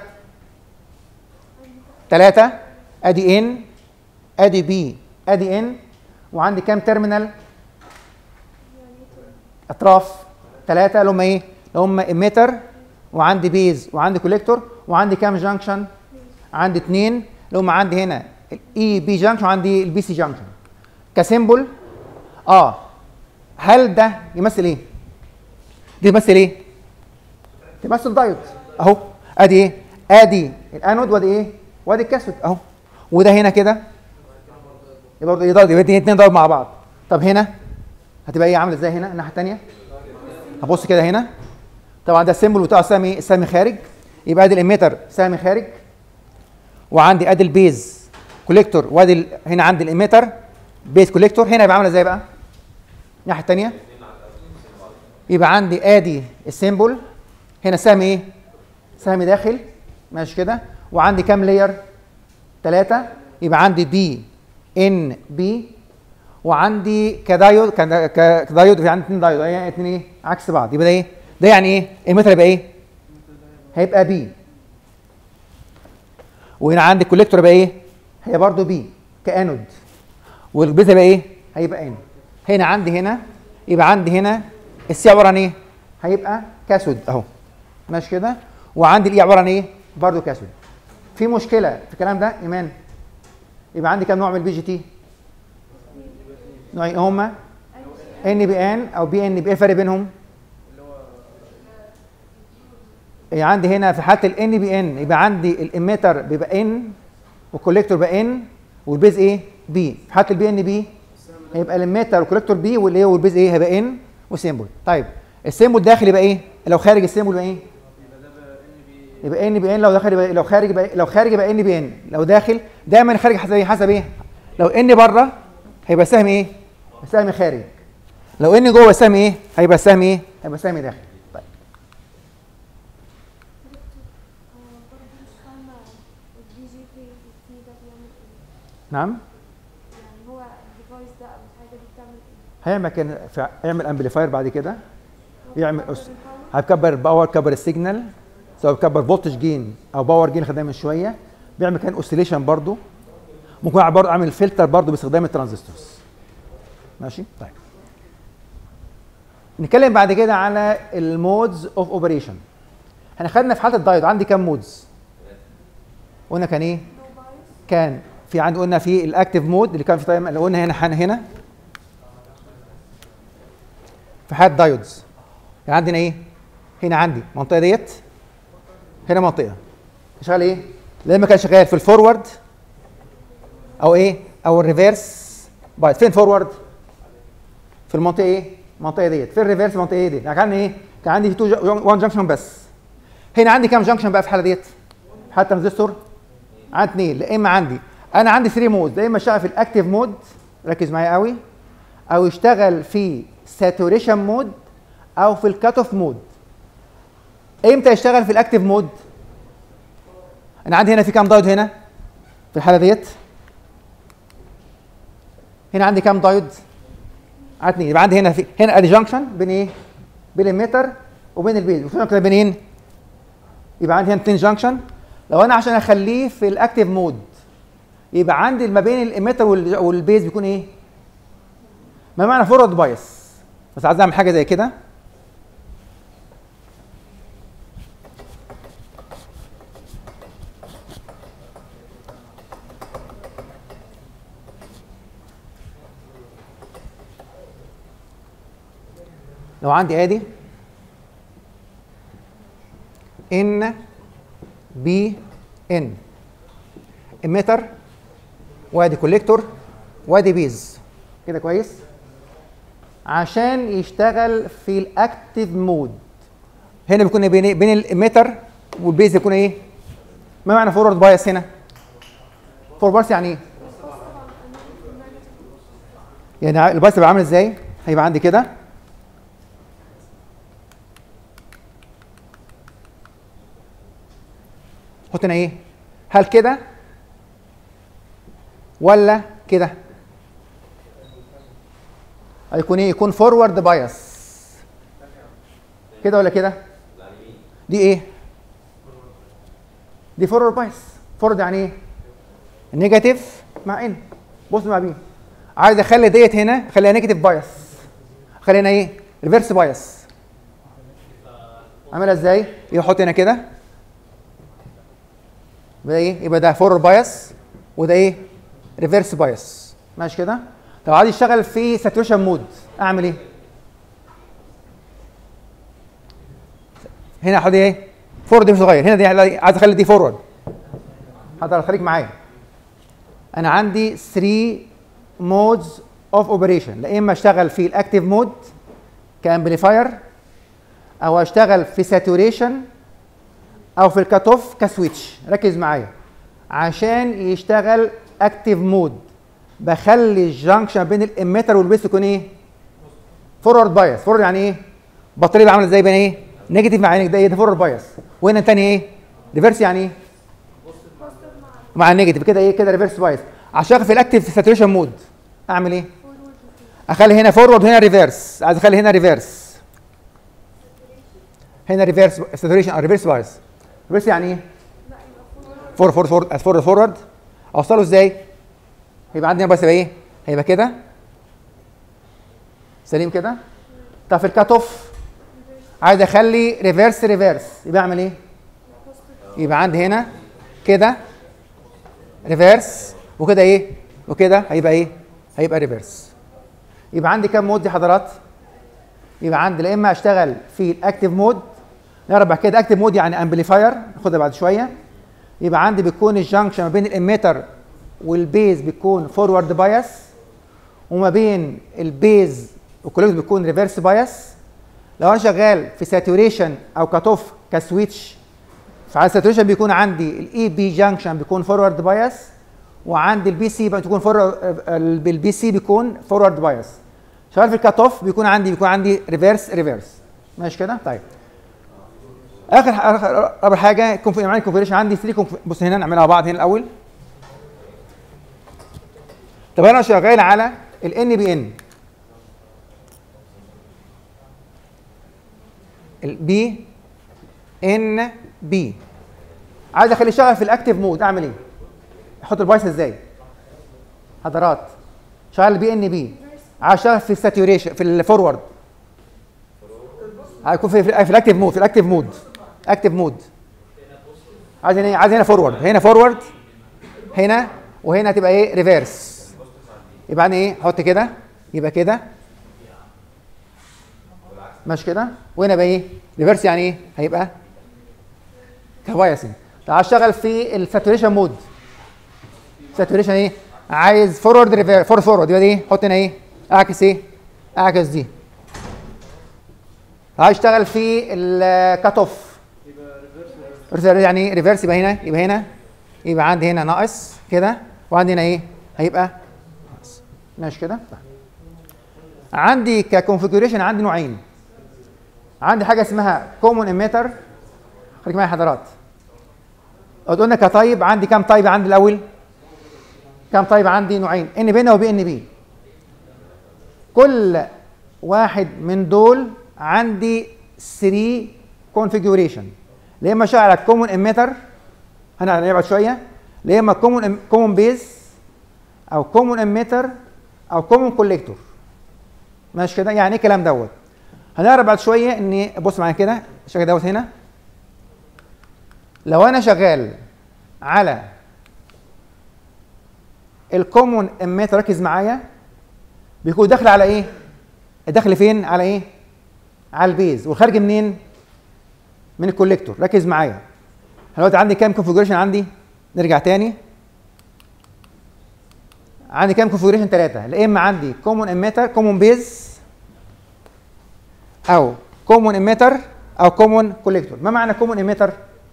ثلاثة ادي ان ادي بي ادي ان وعندي كام تيرمينال اطراف ثلاثة اللي هم ايه؟ اللي هم اميتر وعندي بيز وعندي كوليكتور وعندي كام جانكشن؟ عندي اثنين اللي هم عندي هنا الاي بي جانكشن وعندي البي سي جانكشن كسيمبل اه هل ده يمثل ايه؟ دي تمثل ايه؟ تمثل دايود اهو ادي ايه؟ ادي الانود وادي ايه؟ وادي الكاثود اهو وده هنا كده يبقى برضه ايه دايود يبقى اثنين دايود مع بعض طب هنا هتبقى ايه عامله ازاي هنا الناحيه الثانيه؟ هبص كده هنا طبعا ده السيمبل بتاع سهم ايه؟ سهم خارج يبقى ادي الاميتر سهم خارج وعندي ادي البيز كوليكتور وادي ال- هنا عندي الاميتر بيز كوليكتور هنا يبقى عامله ازاي بقى؟ الناحيه الثانيه يبقى عندي ادي السيمبل هنا سهم ايه؟ سهم داخل ماشي كده وعندي كام لاير؟ ثلاثة يبقى عندي بي ان بي وعندي كدايود كدا- ك- كدايود في عندي اثنين دايود يعني اثنين ايه؟ عكس بعض يبقى ده ايه؟ ده يعني ايه؟ المتر يبقى ايه؟ هيبقى بي وهنا عندي الكوليكتور يبقى ايه؟ هي برضو بي كانود والبيز يبقى ايه؟ هيبقى ان هنا عندي هنا يبقى عندي هنا السي عباره عن ايه؟ هيبقى كاسود اهو ماشي كده وعندي الاي عباره عن ايه؟ برضو كاسود في مشكله في الكلام ده ايمان يبقى عندي كام نوع من البي جي تي؟ نوعين هما ان بي ان او بي ان بي ايه الفرق بينهم؟ إيه عندي هنا في حاله الان بي ان يبقى عندي الاميتر بيبقى ان والكوليكتور بقى ان والبيز ايه بي في حاله البي ان بي هيبقى الاميتر والكوليكتور بي والايه والبيز ايه هيبقى ان وسيمبل طيب السيمبل داخل يبقى ايه لو خارج السيمبل يبقى ايه يبقى ان بي ان لو داخل يبقى لو خارج يبقى لو خارج يبقى ان بي ان لو داخل دايما خارج حسب ايه حسب ايه لو ان بره هيبقى سهم ايه سهم خارج لو ان جوه سهم ايه هيبقى سهم ايه هيبقى سهم داخل طيب برضه مش فاهمة الدي جي بي تي ده بيعمل ايه؟ نعم يعني هو الديفايس ده او الحاجة دي بتعمل ايه؟ هيعمل كان في- يعمل امبليفاير بعد كده يعمل بتكبر أس- الباور؟ هيكبر باور كبر السيجنال سواء بيكبر فولتج جين او باور جين خدناه من شويه بيعمل كان اوسيليشن برضو ممكن برضه اعمل فلتر برضو باستخدام الترانزستورز ماشي طيب نتكلم بعد كده على المودز اوف اوبريشن احنا خدنا في حاله الدايود عندي كام مودز قلنا كان ايه كان في عندي قلنا في الاكتيف مود اللي كان في طيب اللي قلنا هنا هنا هنا في حاله دايودز يعني عندنا ايه هنا عندي المنطقه ديت هنا منطقه شغال ايه لما كان شغال في الفورورد او ايه او الريفيرس بايت فين فورورد في المنطقه ايه المنطقه ديت في الريفيرس المنطقه ايه دي يعني كان ايه كان عندي تو وان جنكشن بس هنا عندي كام جنكشن بقى في الحاله ديت في حاله ترانزستور عندي اثنين لا اما عندي انا عندي 3 مود يا اما اشتغل في الاكتيف مود ركز معايا قوي او يشتغل في ساتوريشن مود او في الكات اوف مود امتى يشتغل في الاكتيف مود انا عندي هنا في كام دايود هنا في الحاله ديت هنا عندي كام دايود عندي اتنين يبقى عندي هنا في هنا ادي جانكشن بين ايه بين الميتر وبين البيز وفي كده بين يبقى عندي هنا اتنين جانكشن لو انا عشان اخليه في الاكتيف مود يبقى عندي ما بين الاميتر وال- والبيز بيكون ايه ما معنى فورورد بايس بس عايز اعمل حاجه زي كده لو عندي ادي ان بي ان اميتر وادي كوليكتور وادي بيز كده كويس عشان يشتغل في الاكتيف مود هنا بيكون بين إيه؟ بين الاميتر والبيز يكون ايه ما معنى فورورد بايس هنا فورورد بايس يعني ايه يعني ع- البايس هيبقى عامل ازاي هيبقى عندي كده حط هنا ايه هل كده ولا كده هيكون ايه يكون فورورد بايس كده ولا كده دي ايه دي فورورد بايس فورورد يعني ايه نيجاتيف مع ان بص مع بي عايز اخلي ديت هنا اخليها نيجاتيف بايس اخلي هنا ايه ريفرس بايس اعملها ازاي يحط هنا كده يبقى ايه يبقى ده فورورد بايس وده ايه ريفرس بايس ماشي كده طب عايز يشتغل في ساتوريشن مود اعمل ايه هنا احط ايه فورورد دي مش صغير هنا دي عايز اخلي دي فورورد حضرتك خليك معايا انا عندي 3 مودز اوف اوبريشن لا اما اشتغل في الاكتيف مود كامبليفاير او اشتغل في ساتوريشن او في الكات اوف كسويتش ركز معايا عشان يشتغل اكتيف مود بخلي الجنكشن بين الاميتر والبيس يكون ايه فورورد بايس فورورد يعني ايه بطاريه بقى عامله ازاي بين ايه نيجاتيف مع ده ايه ده فورورد بايس وهنا الثاني ايه ريفرس يعني ايه مع النيجاتيف كده ايه كده ريفرس بايس عشان في الاكتيف ساتوريشن مود اعمل ايه اخلي هنا فورورد وهنا ريفرس عايز اخلي هنا ريفرس هنا ريفرس ساتوريشن او ريفرس بايس ريفرس يعني ايه فور فور فور فور فورورد اوصله ازاي هيبقى عندنا بس ايه هيبقى كده سليم كده طب في الكات اوف عايز اخلي ريفرس ريفرس يبقى اعمل ايه يبقى عندي هنا كده ريفرس وكده ايه وكده هيبقى ايه هيبقى ريفرس يبقى عندي كام مود دي حضرات يبقى عندي لا اما اشتغل في الاكتيف مود نعرف بعد كده اكتيف مود يعني امبليفاير ناخدها بعد شويه يبقى عندي بيكون الجنكشن ما بين الاميتر والبيز بيكون فورورد بايس وما بين البيز والكوليكتور بيكون ريفرس بايس لو انا شغال في ساتوريشن او كات اوف كسويتش فعلى الساتوريشن بيكون عندي الاي بي جانكشن بيكون فورورد بايس وعندي البي سي بتكون فورورد البي سي بيكون فورورد بايس شغال في الكات اوف بيكون عندي بيكون عندي ريفرس ريفرس ماشي كده طيب اخر اخر رابع حاجه كونف- معايا الكونفيجريشن عندي 3 بص هنا نعملها مع بعض هنا الاول طب انا شغال على الان بي ان البي ان بي عايز اخليه يشتغل في الاكتيف مود اعمل ايه؟ احط البايس ازاي؟ حضرات شغال البي ان بي عايز اشتغل في الساتوريشن في الفورورد هيكون في في, في الاكتيف مود في الاكتيف مود اكتيف مود عايز هنا إيه؟ عايز هنا فورورد هنا فورورد هنا وهنا تبقى ايه ريفيرس يبقى انا ايه احط كده يبقى كده ماشي كده وهنا بقى ايه ريفيرس يعني ايه هيبقى كوايسنج تعال اشتغل في الساتوريشن مود ساتوريشن ايه عايز فورورد ريفيرس فورورد فورورد يبقى دي ايه حط هنا ايه اعكس ايه اعكس دي تعال اشتغل في الكات اوف يعني ايه ريفيرس يبقى هنا يبقى هنا يبقى عندي هنا ناقص كده وعندي هنا ايه هيبقى ناقص ماشي كده طيب. عندي ككونفيجريشن عندي نوعين عندي حاجه اسمها كومون اميتر خليك معايا يا حضرات لو قلنا كطيب عندي كام طيب عندي الاول كام طيب عندي نوعين ان بي وبي ان بي كل واحد من دول عندي 3 كونفيجريشن يا اما شغال على كومون اميتر هنبعد شويه يا اما كومون كومون بيز او كومون اميتر او كومون كوليكتور ماشي كده يعني ايه الكلام دوت هنعرف بعد شويه ان بص معايا كده الشكل دوت هنا لو انا شغال على الكومون اميتر ركز معايا بيكون داخل على ايه الداخل فين على ايه على البيز والخارج منين من الكوليكتور ركز معايا انا دلوقتي عندي كام كونفيجريشن عندي نرجع تاني عندي كام كونفيجريشن ثلاثه يا اما عندي كومون اميتر كومون بيز او كومون اميتر او كومون كوليكتور ما معنى كومون اميتر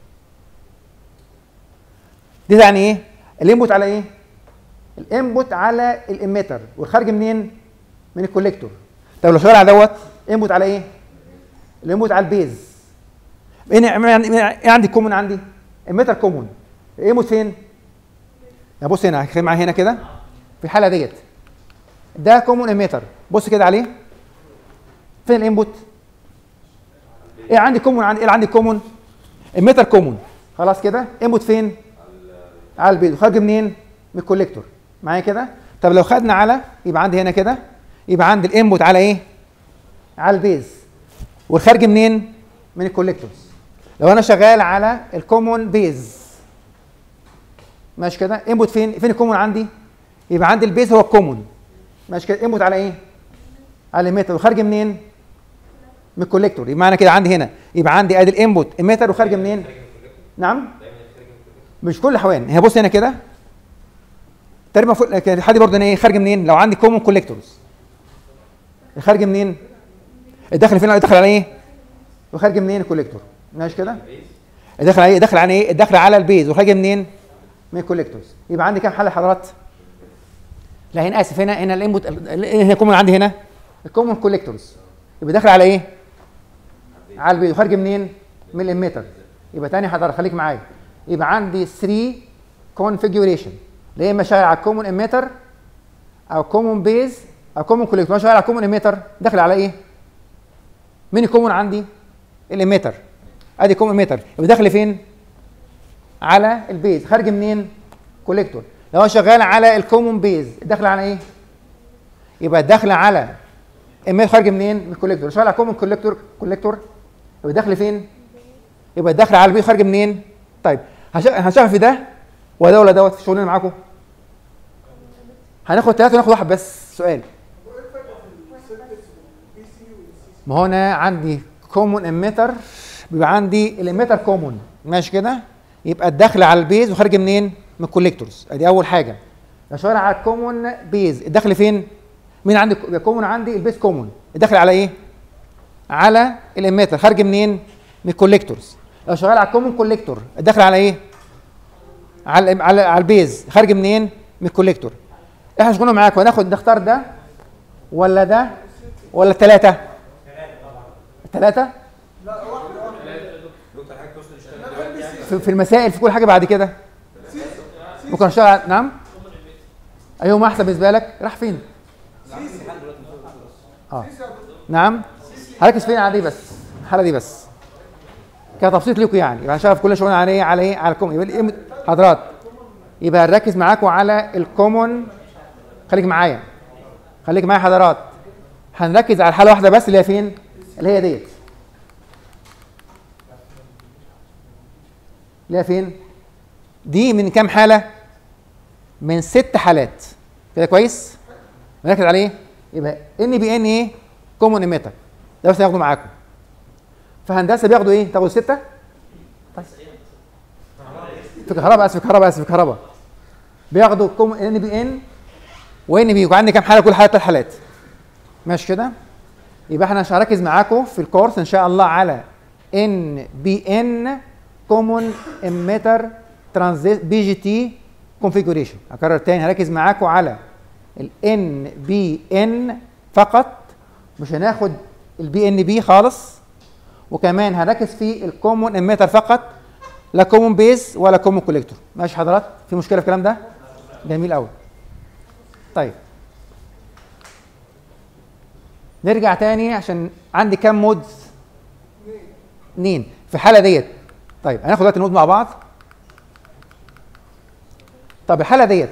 دي يعني ايه الانبوت على ايه الانبوت على الاميتر والخارج منين من الكوليكتور طب لو شغال على دوت انبوت على ايه الانبوت على البيز هنا ايه عندي كومون عندي اميتر كومون الانبوت فين يا بص هنا خلي معايا هنا كده في الحاله ديت ده كومون اميتر بص كده عليه فين الانبوت ايه عندي كومون عندي ايه عندي كومون اميتر كومون خلاص كده انبوت فين على البيز وخارج منين من الكوليكتور معايا كده طب لو خدنا على يبقى عندي هنا كده يبقى عندي الانبوت على ايه على البيز والخارج منين من الكوليكتورز لو انا شغال على الكومون بيز ماشي كده انبوت فين فين الكومون عندي يبقى عندي البيز هو الكومون ماشي كده انبوت على ايه على الميتر وخارج منين من الكوليكتور يبقى معنى كده عندي هنا يبقى عندي ادي الانبوت الميتر وخارج منين نعم مش كل الاحوال هي بص هنا كده تقريبا فوق حد برضه ايه خارج منين لو عندي كومون كوليكتورز الخارج منين الداخل فين الداخل على ايه وخارج منين الكوليكتور ماشي كده الداخل على ايه الداخل على ايه الداخل على البيز وخارج منين من الكوليكتورز يبقى عندي كام حل حضرات لا هنا اسف هنا هنا الانبوت هنا كومون عندي هنا الكومون كوليكتورز يبقى داخل على ايه على البيز وخارج منين من الاميتر يبقى تاني حضرتك خليك معايا يبقى عندي 3 كونفيجريشن يا اما شغال على الكومون اميتر او كومون بيز او كومون كوليكتور شغال على الكومون اميتر داخل على ايه مين الكومون عندي الاميتر ادي كومون اميتر يبقى داخل فين على البيز خارج منين كوليكتور لو انا شغال على الكومون بيز داخل على ايه يبقى داخل على اميتر خارج منين من الكوليكتور شغال على كومون كوليكتور كوليكتور يبقى داخل فين يبقى داخل على البيز خارج منين طيب هنشتغل في ده ولا ولا دوت في شغلنا معاكم هناخد ثلاثه وناخد واحد بس سؤال ما هو انا عندي كومون اميتر بيبقى عندي الاميتر كومون ماشي كده يبقى الدخل على البيز وخارج منين من الكوليكتورز ادي اول حاجه لو شغال على الكومون بيز الدخل فين مين عندي كومون عندي البيز كومون الدخل على ايه على الاميتر خارج منين من الكوليكتورز لو شغال على الكومون كوليكتور الدخل على ايه على ال- على على البيز خارج منين من الكوليكتور احنا شغلنا معاكم هناخد نختار ده ولا ده ولا الثلاثه الثلاثه في, في المسائل في كل حاجه بعد كده ممكن اشتغل على- نعم ايهما احسن بالنسبه لك راح فين اه نعم هركز فين على دي بس الحاله دي بس كتبسيط لكم يعني يبقى هنشتغل في كل شغلنا على ايه على ايه على الكومون يبقى الإيه؟ حضرات يبقى هنركز معاكم على الكومون خليك معايا خليك معايا حضرات هنركز على حاله واحده بس اللي هي فين اللي هي ديت اللي هي فين دي من كام حاله من ست حالات كده كويس نركز على ايه يبقى ان بي ان ايه كومون ايميتر ده بس هياخده معاكم في هندسه بياخدوا ايه تاخدوا سته طيب. في كهرباء اسف في كهرباء اسف في كهرباء بياخدوا كوم ان بي ان وان بي وعندي كام حاله كل حاله ثلاث حالات ماشي كده يبقى احنا مش هنركز معاكم في الكورس ان شاء الله على ان بي ان كومون اميتر ترانزيت بي جي تي كونفيجريشن اكرر تاني هركز معاكم على الان بي ان فقط مش هناخد البي ان بي خالص وكمان هنركز في الكومون اميتر فقط لا كومون بيز ولا كومون كوليكتور ماشي حضرات في مشكله في الكلام ده جميل قوي طيب نرجع تاني عشان عندي كام مودز اتنين في الحاله ديت طيب هناخد دلوقتي نود مع بعض طب الحاله ديت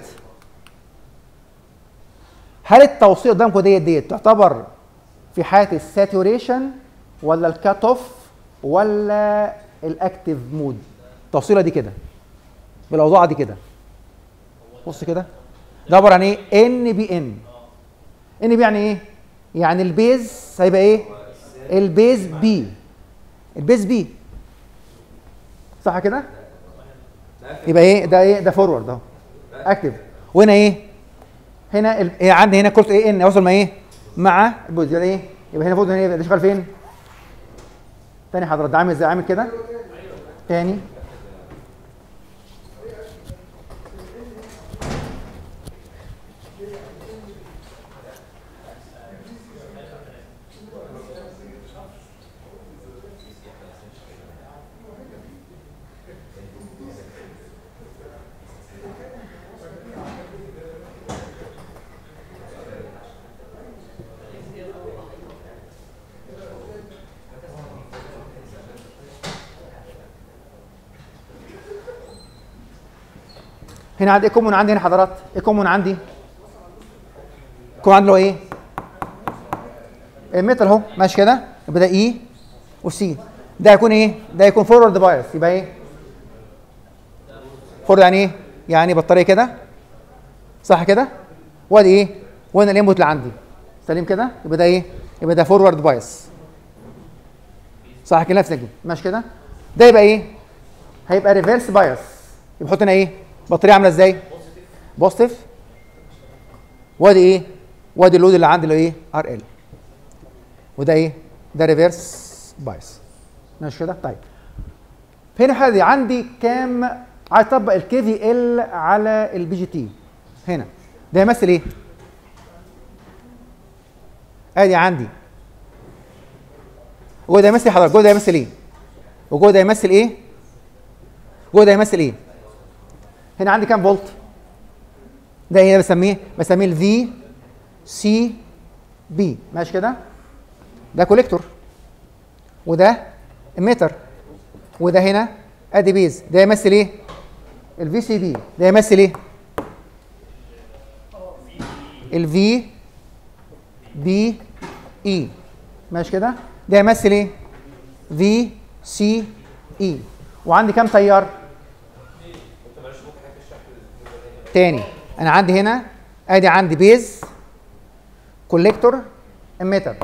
هل التوصيل قدامكم ديت ديت تعتبر في حاله الساتوريشن ولا الكات اوف ولا الاكتيف مود التوصيله دي كده بالاوضاع دي كده بص كده ده عباره عن ايه ان بي ان ان بي يعني ايه يعني البيز هيبقى ايه البيز بي البيز بي صح كده يبقى ايه ده ايه ده فورورد اهو اكتف وهنا ايه هنا ال... إيه عندي هنا كورس ايه ان اوصل مع ايه مع البوز يبقى ايه يبقى هنا فوق هنا يبقى ده شغال فين تاني حضرتك ده عامل ازاي عامل كده تاني هنا عندي ايه كومون عندي هنا حضرات ايه كومون عندي كومون عندي له ايه المتر اهو ماشي كده يبقى ده اي وسي ده هيكون ايه ده هيكون فورورد بايس يبقى ايه فورورد يعني ايه يعني بطاريه كده صح كده وادي ايه وهنا الانبوت اللي عندي سليم كده يبقى ده ايه يبقى ده فورورد بايس صح كده نفس كده ماشي كده ده يبقى ايه هيبقى ريفرس بايس يبقى حط هنا ايه بطاريه عامله ازاي بوزيتيف وادي ايه وادي اللود اللي عندي اللي هو ايه ار ال وده ايه ده ريفرس بايس ماشي كده طيب هنا الحاله دي عندي كام عايز اطبق الكي في ال على البي جي تي هنا ده يمثل ايه ادي عندي جوه ده يمثل إيه حضرتك جوه ده يمثل ايه وجوه ده يمثل ايه جوه ده يمثل ايه هنا عندي كام فولت ده هنا بسميه بسميه الفي سي بي ماشي كده ده كوليكتور وده اميتر وده هنا ادي بيز ده يمثل ايه الفي سي بي ده يمثل ايه الفي بي اي ماشي كده ده يمثل ايه في سي اي وعندي كام تيار تاني انا عندي هنا ادي عندي بيز كوليكتور اميتر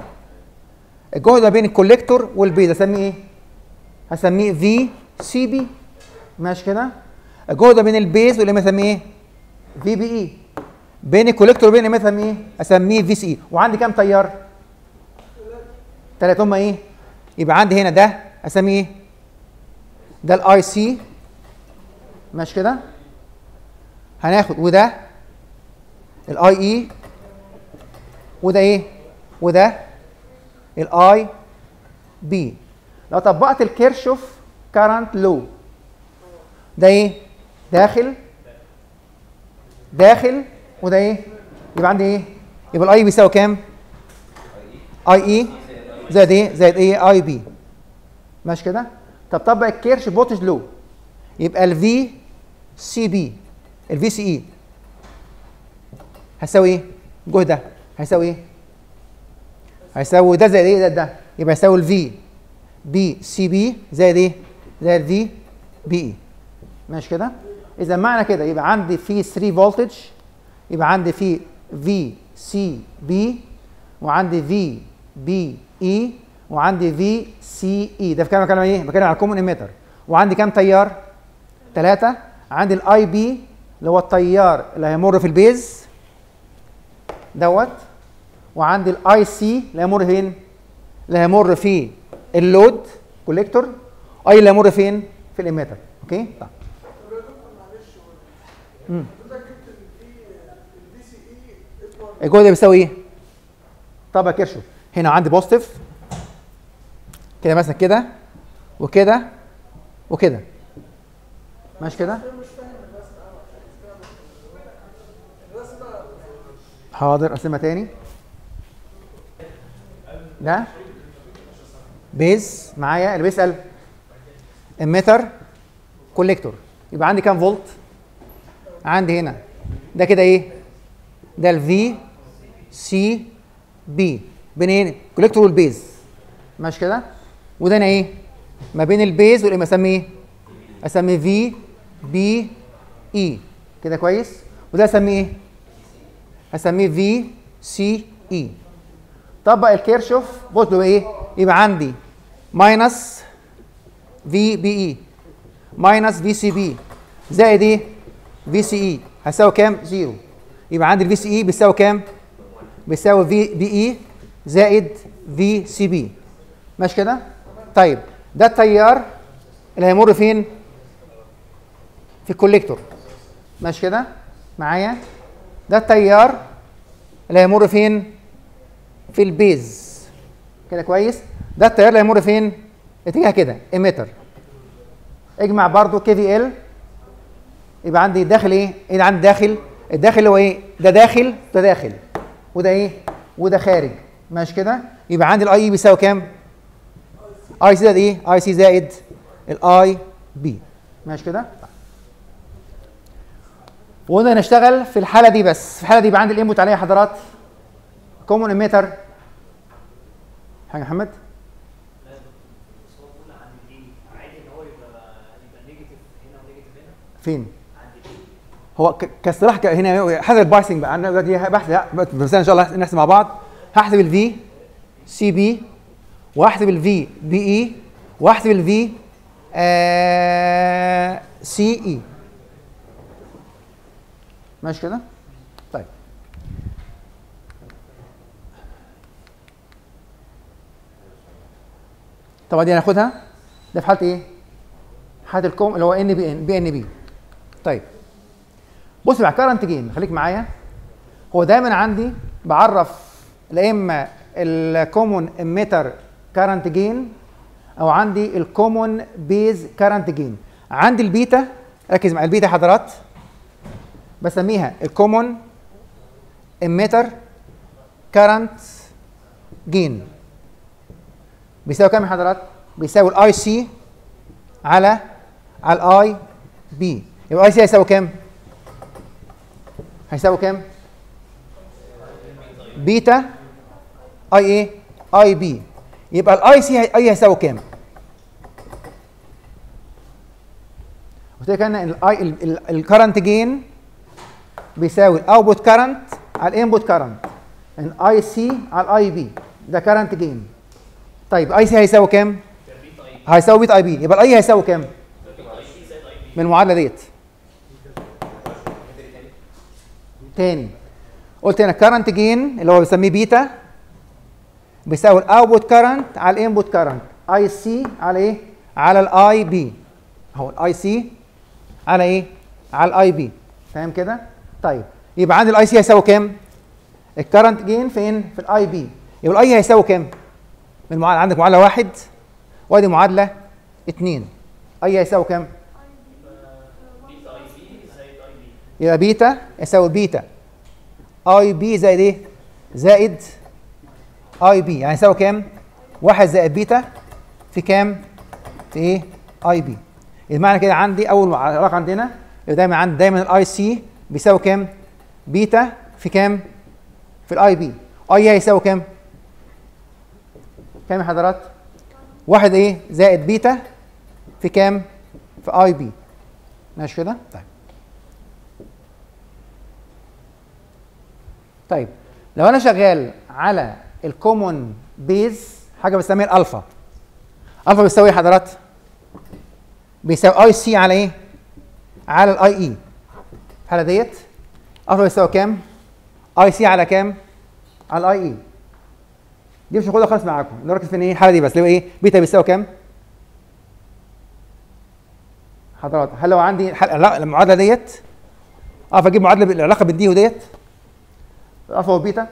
الجهد ما بين الكوليكتور والبيز اسميه ايه هسميه في سي بي ماشي كده الجهد بين البيز والام اسميه ايه في بي اي بين الكوليكتور وبين الام اسميه ايه اسميه في سي اي وعندي كام تيار ثلاثه هم ايه يبقى عندي هنا ده اسميه ايه ده الاي سي ماشي كده هناخد وده الاي اي وده ايه وده الاي بي لو طبقت الكيرشوف كارنت لو ده ايه داخل داخل وده ايه يبقى عندي ايه يبقى الاي بيساوي كام اي اي زائد ايه زائد ايه اي بي ماشي كده طب طبق الكيرش فولتج لو يبقى الفي سي بي الفي سي اي هيساوي ايه الجهد ده هيساوي ايه هيساوي ده زائد ايه ده ده يبقى يساوي الفي بي سي بي زائد ايه زائد في بي اي ماشي كده اذا معنى كده يبقى عندي في 3 فولتج يبقى عندي في في سي بي وعندي في بي اي وعندي في سي اي ده في كام بتكلم ايه بتكلم على الكومن ايميتر وعندي كام تيار ثلاثة عندي الاي بي اللي هو التيار اللي هيمر في البيز دوت وعندي الاي سي اللي هيمر فين اللي هيمر في اللود كوليكتور اي اللي هيمر فين في الاميتر اوكي طيب طب يا دكتور معلش هو مم. حضرتك جبت الفي الفي سي اي ايكوال الجهد ده بيساوي ايه؟ طبعا كيرشوف هنا عندي بوزيتيف كده مثلا كده وكده وكده ماشي كده مش فاهم الرسم قوي عشان مش فاهم الرسمه حاضر ارسمها تاني ده بيز معايا اللي بيسال اميتر كوليكتور يبقى عندي كام فولت عندي هنا ده كده ايه ده الفي سي بي بين ايه الكوليكتور والبيز ماشي كده وده هنا ايه ما بين البيز والام اسميه ايه اسميه في بي اي كده كويس وده اسميه ايه هسميه في سي اي طبق الكيرشوف فولت يبقى ايه يبقى عندي ماينس في بي اي ماينس في سي بي زائد ايه في سي اي هيساوي كام زيرو يبقى عندي الفي سي اي بيساوي كام بيساوي في بي اي زائد في سي بي ماشي كده طيب ده التيار اللي هيمر فين في الكوليكتور ماشي كده معايا ده التيار اللي هيمر فين في البيز كده كويس ده التيار اللي هيمر فين اتجاه كده اميتر اجمع برضو كي في ال يبقى عندي داخل ايه ايه اللي عندي داخل الداخل اللي هو ايه ده داخل ده داخل وده ايه وده خارج ماشي كده يبقى عندي الاي بيساوي كام اي سي زائد ايه اي سي زائد الاي بي ماشي كده وقلنا نشتغل في الحاله دي بس في الحاله دي يبقى عندي الانبوت عليها حضرات كومون اميتر حاجه يا محمد فين هو ك- كاصطلاح ك- هنا حسب البايسنج بقى عندنا دلوقتي بحث لا، بس ان شاء الله نحسب مع بعض هحسب الفي سي بي واحسب الفي بي اي واحسب الفي سي اي ماشي كده طيب طبعا دي هناخدها ده في حاله ايه حاله الكوم اللي هو ان بي ان بي ان بي طيب بص بقى كارنت جين خليك معايا هو دايما عندي بعرف لا اما الكومون اميتر كارنت جين او عندي الكومون بيز كارنت جين عندي البيتا ركز مع البيتا يا حضرات بسميها الكومون اميتر كارنت جين بيساوي كام يا حضرات بيساوي الاي سي على على الاي بي يبقى اي سي هيساوي كام هيساوي كام بيتا اي ايه اي بي يبقى الاي سي اي هيساوي كام قلت لك انا الاي الكرنت جين بيساوي الاوتبوت كرنت على الانبوت كرنت ان اي سي على الاي بي ده كرنت جين طيب اي سي هيساوي كام هيساوي بيتا اي بي يبقى الاي هيساوي كام من المعادله ديت تاني قلت هنا كارنت جين اللي هو بنسميه بيتا بيساوي الاوتبوت كارنت على الانبوت كارنت اي سي على ايه على الاي بي هو الاي سي على ايه على الاي بي فاهم كده طيب يبقى عندي الاي سي هيساوي كام الكرنت جين فين في الاي بي يبقى الاي هيساوي كام من المعادله عندك معادله واحد وادي معادله اتنين اي هيساوي كام يبقى بيتا يساوي بيتا اي بي زائد ايه زائد اي بي يعني يساوي كام واحد زائد بيتا في كام في ايه اي بي المعنى كده عندي اول علاقه عندنا يبقى دايما عندي دايما الاي سي بيساوي كام بيتا في كام في الاي بي اي هيساوي كام كام يا حضرات واحد ايه زائد بيتا في كام في اي بي ماشي كده طيب طيب لو انا شغال على الكومون بيز حاجه بسميها الالفا الفا بيساوي ايه يا حضرات بيساوي اي سي على ايه على الاي اي الحاله ديت الفا بيساوي كام اي سي على كام على الاي اي دي مش هاخدها خالص معاكم نركز في ان ايه الحاله دي بس اللي هو ايه بيتا بيساوي كام حضرات هل لو عندي حل... لا المعادله ديت اه فاجيب معادله بالعلاقه بين دي وديت الفا وبيتا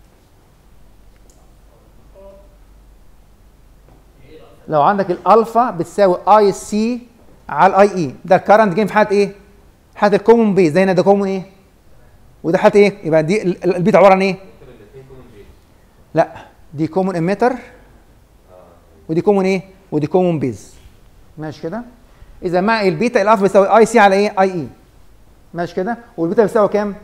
لو عندك الالفا بتساوي اي سي على الاي اي ده الكرنت جيم في حاله ايه؟ حاله الكومون بيز زي هنا ده كومون ايه؟ وده حاله ايه؟ يبقى دي ال- ال- البيتا عباره عن ايه؟ الاثنين كومن بيز لا دي كومون اميتر ودي كومون ايه؟ ودي كومون بيز ماشي كده؟ اذا مع البيتا الالفا بيساوي اي سي على ايه؟ اي اي ماشي كده؟ والبيتا بيساوي كام؟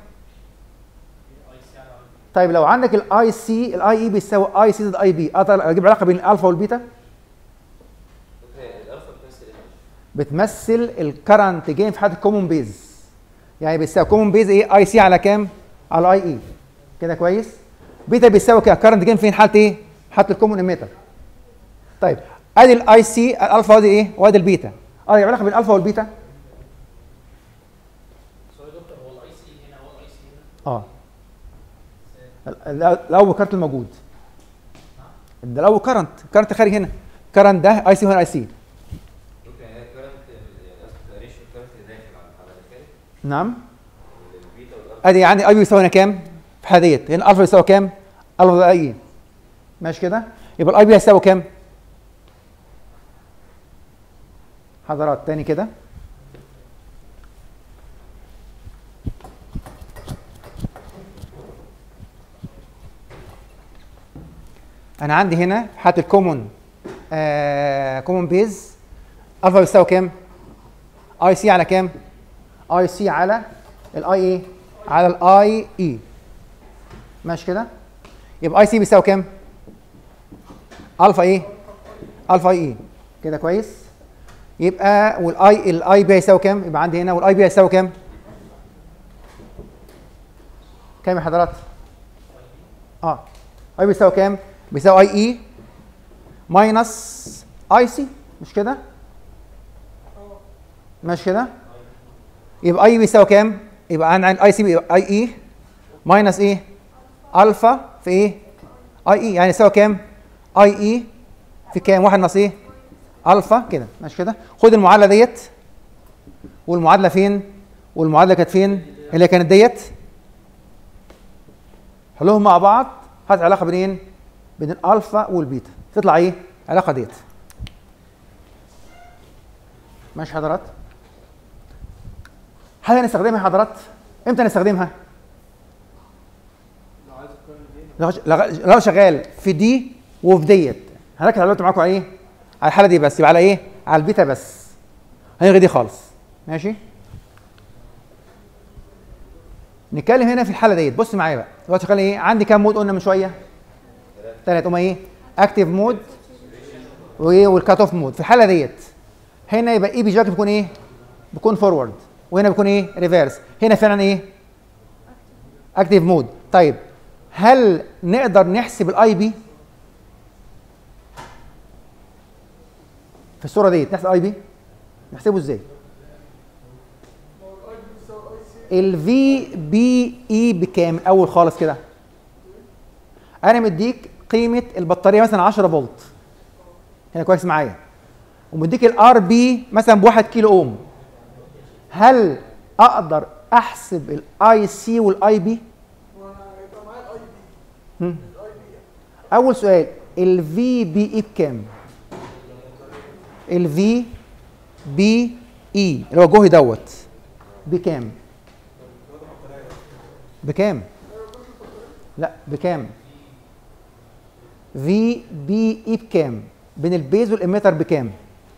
طيب لو عندك الاي سي الاي اي بيساوي اي سي ضد اي بي اقدر اجيب علاقه بين الالفا والبيتا؟ الالفا بتمثل ايه؟ بتمثل الكرنت جين في حاله الكومون بيز يعني بيساوي كومون بيز ايه اي سي على كام على اي اي كده كويس بيتا بيساوي كده كرنت جين فين حاله ايه حاله الكومون اميتر طيب ادي الاي سي الالفا وادي ايه وادي البيتا اه يبقى علاقه بين الالفا والبيتا اه ال- ال- الاول كارت الموجود ده الاول كرنت كرنت خارج هنا كرنت ده اي سي وهنا اي سي ممكن يعني كرنت يعني قصدي ريشيو كرنت اللي داخل على على الخارج نعم البيتا والالفا ادي عندي اي بي يساوي هنا كام؟ في الحاله ديت هنا الفا يساوي كام؟ الفا ده اي ماشي كده؟ يبقى الاي بي هيساوي كام؟ حضرات تاني كده انا عندي هنا في حاله الكومون آه كومون بيز الفا بيساوي كام؟ اي سي على كام؟ اي سي على الاي ايه؟ على الاي اي ماشي كده؟ يبقى اي سي بيساوي كام؟ الفا ايه؟ الفا اي كده كويس؟ يبقى والاي الاي بي هيساوي كام؟ يبقى عندي هنا والاي بي هيساوي كام؟ كام يا حضرات؟ اه اي بيساوي كام؟ بيساوي اي اي ماينس اي سي مش كده؟ ماشي كده؟ يبقى اي بيساوي كام؟ يبقى انا عندي اي سي بيبقى اي اي ماينس ايه؟ الفا في ايه؟ اي اي يعني يساوي كام؟ اي اي في كام؟ واحد ناقص ايه؟ الفا كده ماشي كده؟ خد المعادله ديت والمعادله فين؟ والمعادله كانت فين؟ اللي هي كانت ديت حلوهم مع بعض هات علاقه بين بين الالفا والبيتا تطلع ايه؟ العلاقه ديت ماشي حضرات؟ هل هنستخدمها يا حضرات؟ امتى نستخدمها؟ لو لو- لو شغال في دي وفي ديت هركز دلوقتي معاكم على ايه؟ على الحاله دي بس يبقى على ايه؟ على البيتا بس هنلغي دي خالص ماشي؟ نتكلم هنا في الحاله ديت بص معايا بقى دلوقتي شغال ايه؟ عندي كام مود قلنا من شويه؟ ثلاثة هما ايه؟ اكتيف مود وايه والكات اوف مود في الحاله ديت هنا يبقى اي بي جاك بيكون ايه؟ بيكون فورورد وهنا بيكون ايه؟ ريفيرس هنا فعلا ايه؟ اكتيف مود طيب هل نقدر نحسب الاي بي في الصوره ديت نحسب اي بي نحسبه ازاي الفي بي اي بكام الاول خالص كده انا مديك قيمه البطاريه مثلا 10 فولت هنا كويس معايا ومديك الار بي مثلا بواحد كيلو اوم هل اقدر احسب الاي سي والاي بي وهيبقى معايا الاي هم؟ بي الاي بي اول سؤال الفي بي اي بكام الفي بي اي اللي هو الجهد دوت بكام بكام لا بكام في بي اي بكام بين البيز والاميتر بكام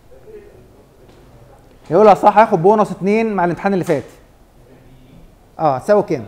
يقولها صح هاخد بونص اتنين مع الامتحان اللي فات اه تساوي كام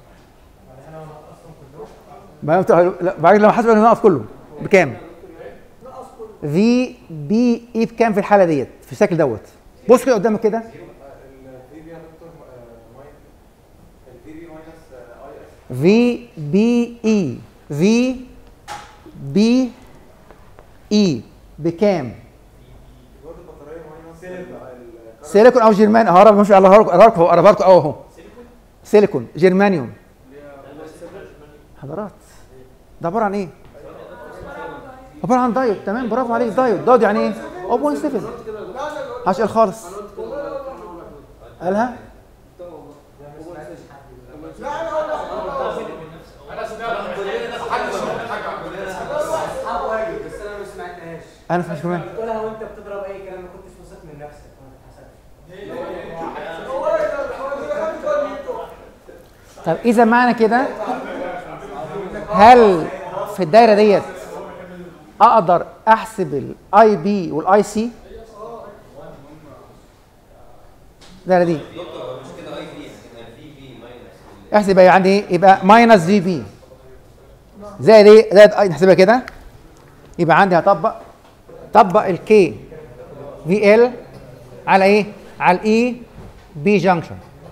ما انت لا بعد لما حسب نقص كله بكام في بي اي بكام في الحاله ديت في الشكل دوت بص كده قدامك كده الفي بي يا دكتور الفي بي ماينس اي اس في بي اي في بي اي بكام جهد البطاريه ماينس سيليكون او جرمان اهو مش على هارك هارك هو قربها لكم اهو اهو سيليكون جرمانيوم حضرات ده عباره عن ايه؟ عباره عن دايود تمام برافو عليك دايود دايود يعني ايه؟ 0.7 هشقل خالص قالها؟ اصحاب واجب بس انا ما سمعتهاش انا مش كمان بتقولها وانت بتضرب اي كلام ما كنتش واثق من نفسك ما تتحسبش هو ايه ده هو ده خد الكود بتوع طب اذا معنى كده هل في الدايره ديت اقدر احسب الاي بي والاي سي الدايره دي دكتور مش كده اي في كده في في ماينس احسب يبقى عندي ايه يبقى ماينس في بي زائد ايه زائد اي نحسبها كده يبقى عندي هطبق طبق الكي في ال على ايه على الاي بي جانكشن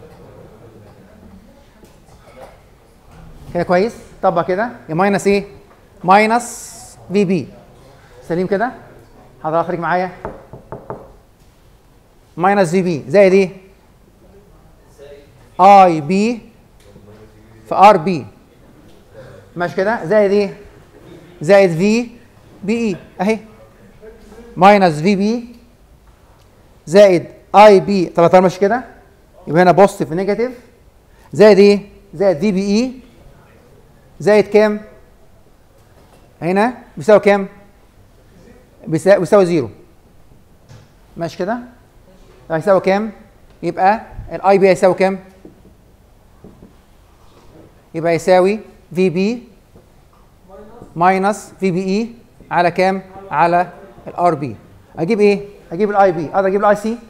كده كويس طبق كده يا ماينس ايه ماينس في بي سليم كده حضرتك خليك معايا ماينس في بي زائد ايه اي بي في ار بي ماشي كده زائد ايه زائد في بي اي اهي ماينس في بي زائد اي بي طب طالما ماشي كده يبقى هنا بوزيتيف نيجاتيف زائد ايه زائد في بي اي زائد كام هنا بيساوي كام بيساوي بيساوي زيرو ماشي كده هيساوي كام يبقى الاي بي هيساوي كام يبقى يساوي في بي ماينس في بي اي على كام على الار بي اجيب ايه اجيب الاي بي اقدر اجيب الاي سي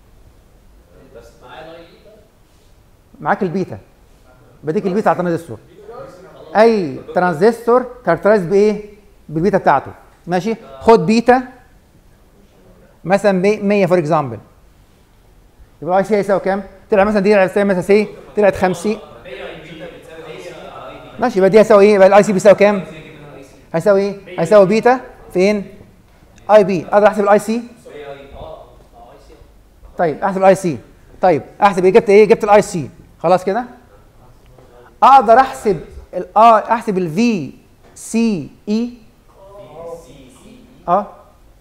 معاك البيتا بديك البيتا على الترانزستور اي ترانزستور كاركترايز بايه بالبيتا بتاعته ماشي خد بيتا مثلا 100 فور اكزامبل يبقى الاي سي هيساوي كام طلع مثلا دي طلعت مثلا سي طلعت 50 ماشي يبقى دي هيساوي ايه يبقى الاي سي بيساوي كام هيساوي ايه هيساوي بيتا فين اي بي اقدر احسب الاي سي طيب احسب الاي سي طيب احسب ايه جبت ايه جبت الاي سي خلاص كده اقدر احسب ال احسب الفي سي اي اه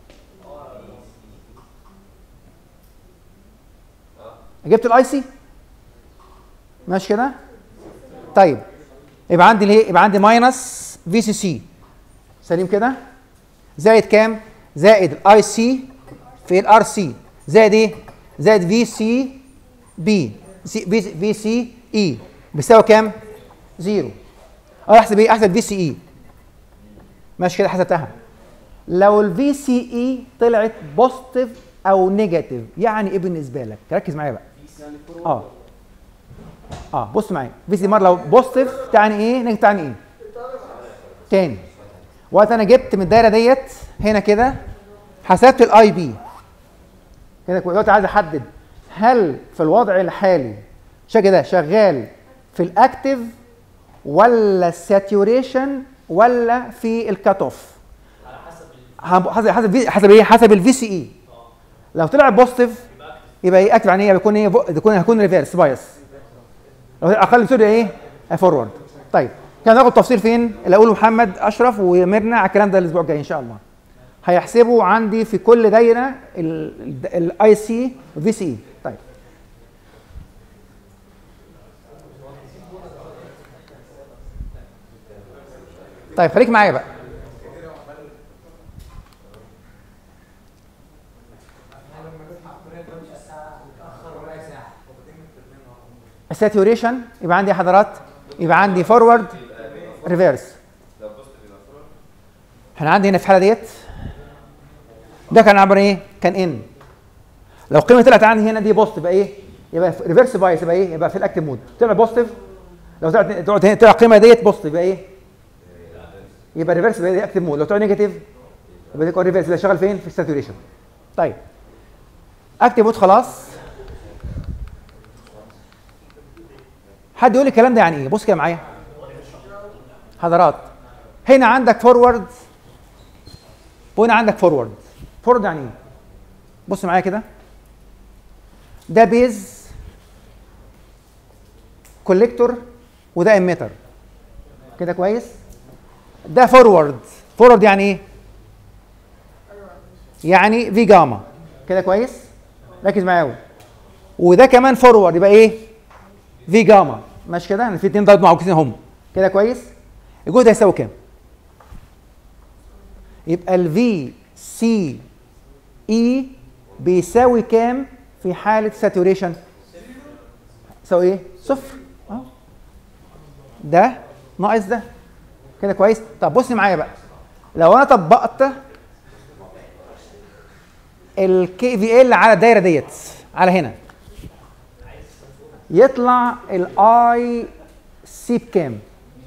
جبت الاي سي ماشي كده طيب يبقى عندي ليه يبقى عندي ماينس في سي سي سليم كده زائد كام زائد الاي سي في الار سي زائد ايه زائد في سي بي سي في سي اي بيساوي كام زيرو اه احسب ايه احسب في سي اي ماشي كده حسبتها لو الفي سي اي طلعت بوزيتيف او نيجاتيف يعني ايه بالنسبه لك ركز معايا بقى اه اه بص معايا في سي مره لو بوزيتيف تعني ايه نيجاتيف تعني ايه تاني وقت انا جبت من الدايره ديت هنا كده حسبت الاي بي كده دلوقتي عايز احدد هل في الوضع الحالي شكل ده شغال في الاكتف ولا الساتوريشن ولا في الكات اوف حسب حسب في حسب ايه حسب الفي سي اي لو طلع بوزيتيف يبقى ايه اكتف يعني ايه بيكون ايه بيكون هيكون ريفيرس بايس لو هي اقل بتقول ايه فورورد طيب كان ناخد تفصيل فين اللي اقوله محمد اشرف وميرنا على الكلام ده الاسبوع الجاي ان شاء الله هيحسبوا عندي في كل دايره الاي سي في سي طيب طيب خليك معايا بقى الساتوريشن يبقى عندي حضرات يبقى عندي فورورد ريفيرس احنا عندي هنا في الحاله ديت ده كان عباره ايه؟ كان ان لو القيمه طلعت عندي هنا دي بوست يبقى ايه؟ يبقى ريفيرس بايس يبقى ايه؟ يبقى في الاكتف مود طلع بوزيتيف لو طلعت طلعت هنا طلع القيمه ديت بوست يبقى ايه؟ يبقى ريفيرس يبقى دي اكتف مود لو طلع نيجاتيف يبقى دي ريفيرس يبقى شغال فين؟ في الساتوريشن طيب اكتف مود خلاص حد يقول لي الكلام ده يعني ايه؟ بص كده معايا حضرات هنا عندك فورورد وهنا عندك فورورد فورورد يعني ايه؟ بص معايا كده ده بيز كوليكتور وده اميتر كده كويس ده فورورد فورورد يعني ايه يعني في جاما كده كويس ركز معايا قوي وده كمان فورورد يبقى ايه في جاما ماشي كده يعني في اتنين ضرب معكوسين هم كده كويس الجهد هيساوي كام يبقى الفي سي اي بيساوي كام في حالة ساتوريشن؟ يساوي ايه؟ صفر اه ده ناقص ده كده كويس؟ طب بص معايا بقى لو انا طبقت الكي في ال على الدايره ديت على هنا يطلع الاي سي بكام؟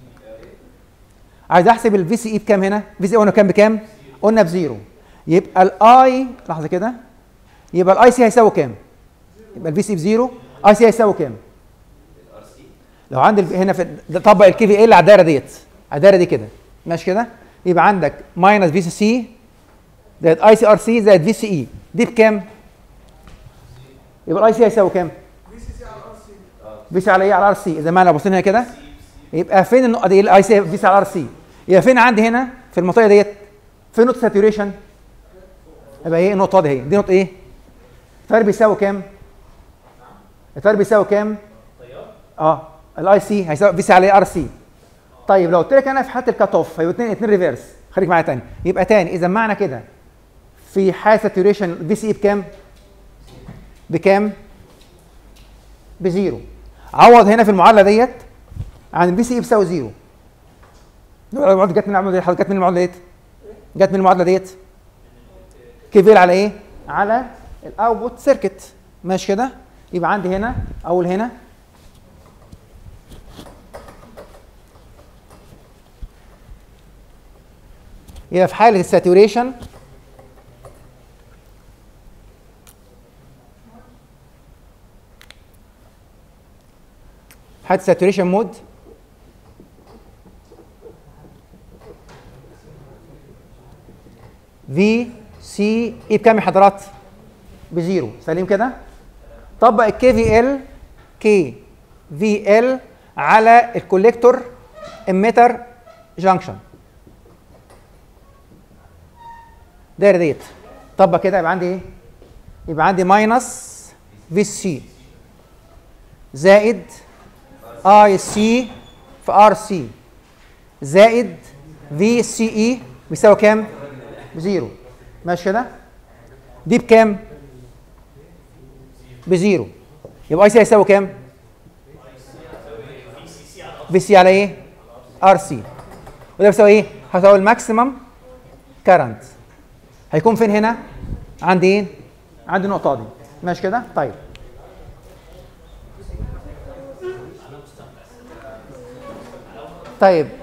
عايز احسب الفي سي اي بكام هنا؟ في سي قلنا كام بكام؟ قلنا بزيرو يبقى الاي لحظه كده يبقى الاي سي هيساوي كام؟ يبقى الفي سي بزيرو اي سي هيساوي كام؟ لو عندي الف- هنا في ده طبق الكي في ال على الدايره ديت على الدايره دي كده ماشي كده؟ يبقى عندك ماينس في سي سي زائد اي سي ار سي زائد في سي اي دي بكام؟ يبقى الاي سي هيساوي كام؟ في سي سي على ار سي في سي على ايه على ار سي اذا ما انا بصينا هنا كده يبقى فين النقطه دي الاي سي في سي على ار سي يبقى فين عندي هنا في المنطقه ديت فين نقطه ساتوريشن يبقى ايه النقطه دي اهي دي نقطه ايه الفرق بيساوي كام الفرق بيساوي كام اه الاي سي هيساوي في سي على ار سي طيب لو قلت لك انا في حاله الكات اوف هيبقى اثنين اثنين ريفيرس خليك معايا تاني يبقى تاني اذا معنى كده في حاله ساتوريشن في سي اي بكام بكام بزيرو عوض هنا في المعادله ديت عن البي سي اي بيساوي زيرو المعادله جت من المعادله ديت جت من المعادله ديت جت من المعادله ديت كيفيل على ايه؟ على الاوتبوت سيركت ماشي كده يبقى عندي هنا اول هنا يبقى في حاله الساتوريشن حاله ساتوريشن مود في سي اي بكام يا حضرات؟ بزيرو سليم كده؟ طبق الكي في ال كي في ال على الكوليكتور اميتر جانكشن دايره ديت طبق كده يبقى عندي ايه؟ يبقى عندي ماينس في سي زائد اي سي في ار سي زائد في سي اي بيساوي كام؟ بزيرو ماشي كده؟ دي بكام؟ بزيرو يبقى اي سي هيساوي كام؟ في سي على ايه؟ ار سي وده بيساوي ايه؟ هيساوي الماكسيمم كارنت هيكون فين هنا؟ عندي ايه؟ عندي النقطة دي ماشي كده؟ طيب طيب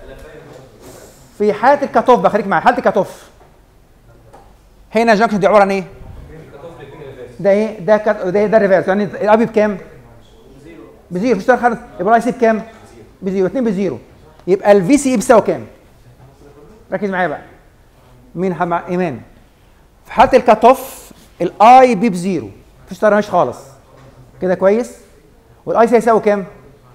في حالة الكاتوف بقى خليك معايا حالة الكاتوف هنا الجنكشن دي عبارة عن ايه؟ ده ايه؟ ده كات ده ده ريفيرس يعني الابي بكام؟ بزيرو مفيش فرق خالص يبقى الاي سي بكام؟ بزيرو اثنين بزيرو يبقى الفي سي اي بيساوي كام؟ ركز معايا بقى مين ح- مع ايمان في حالة الكات اوف الاي بي بزيرو مفيش فرق ماشي خالص كده كويس والاي سي هيساوي كام؟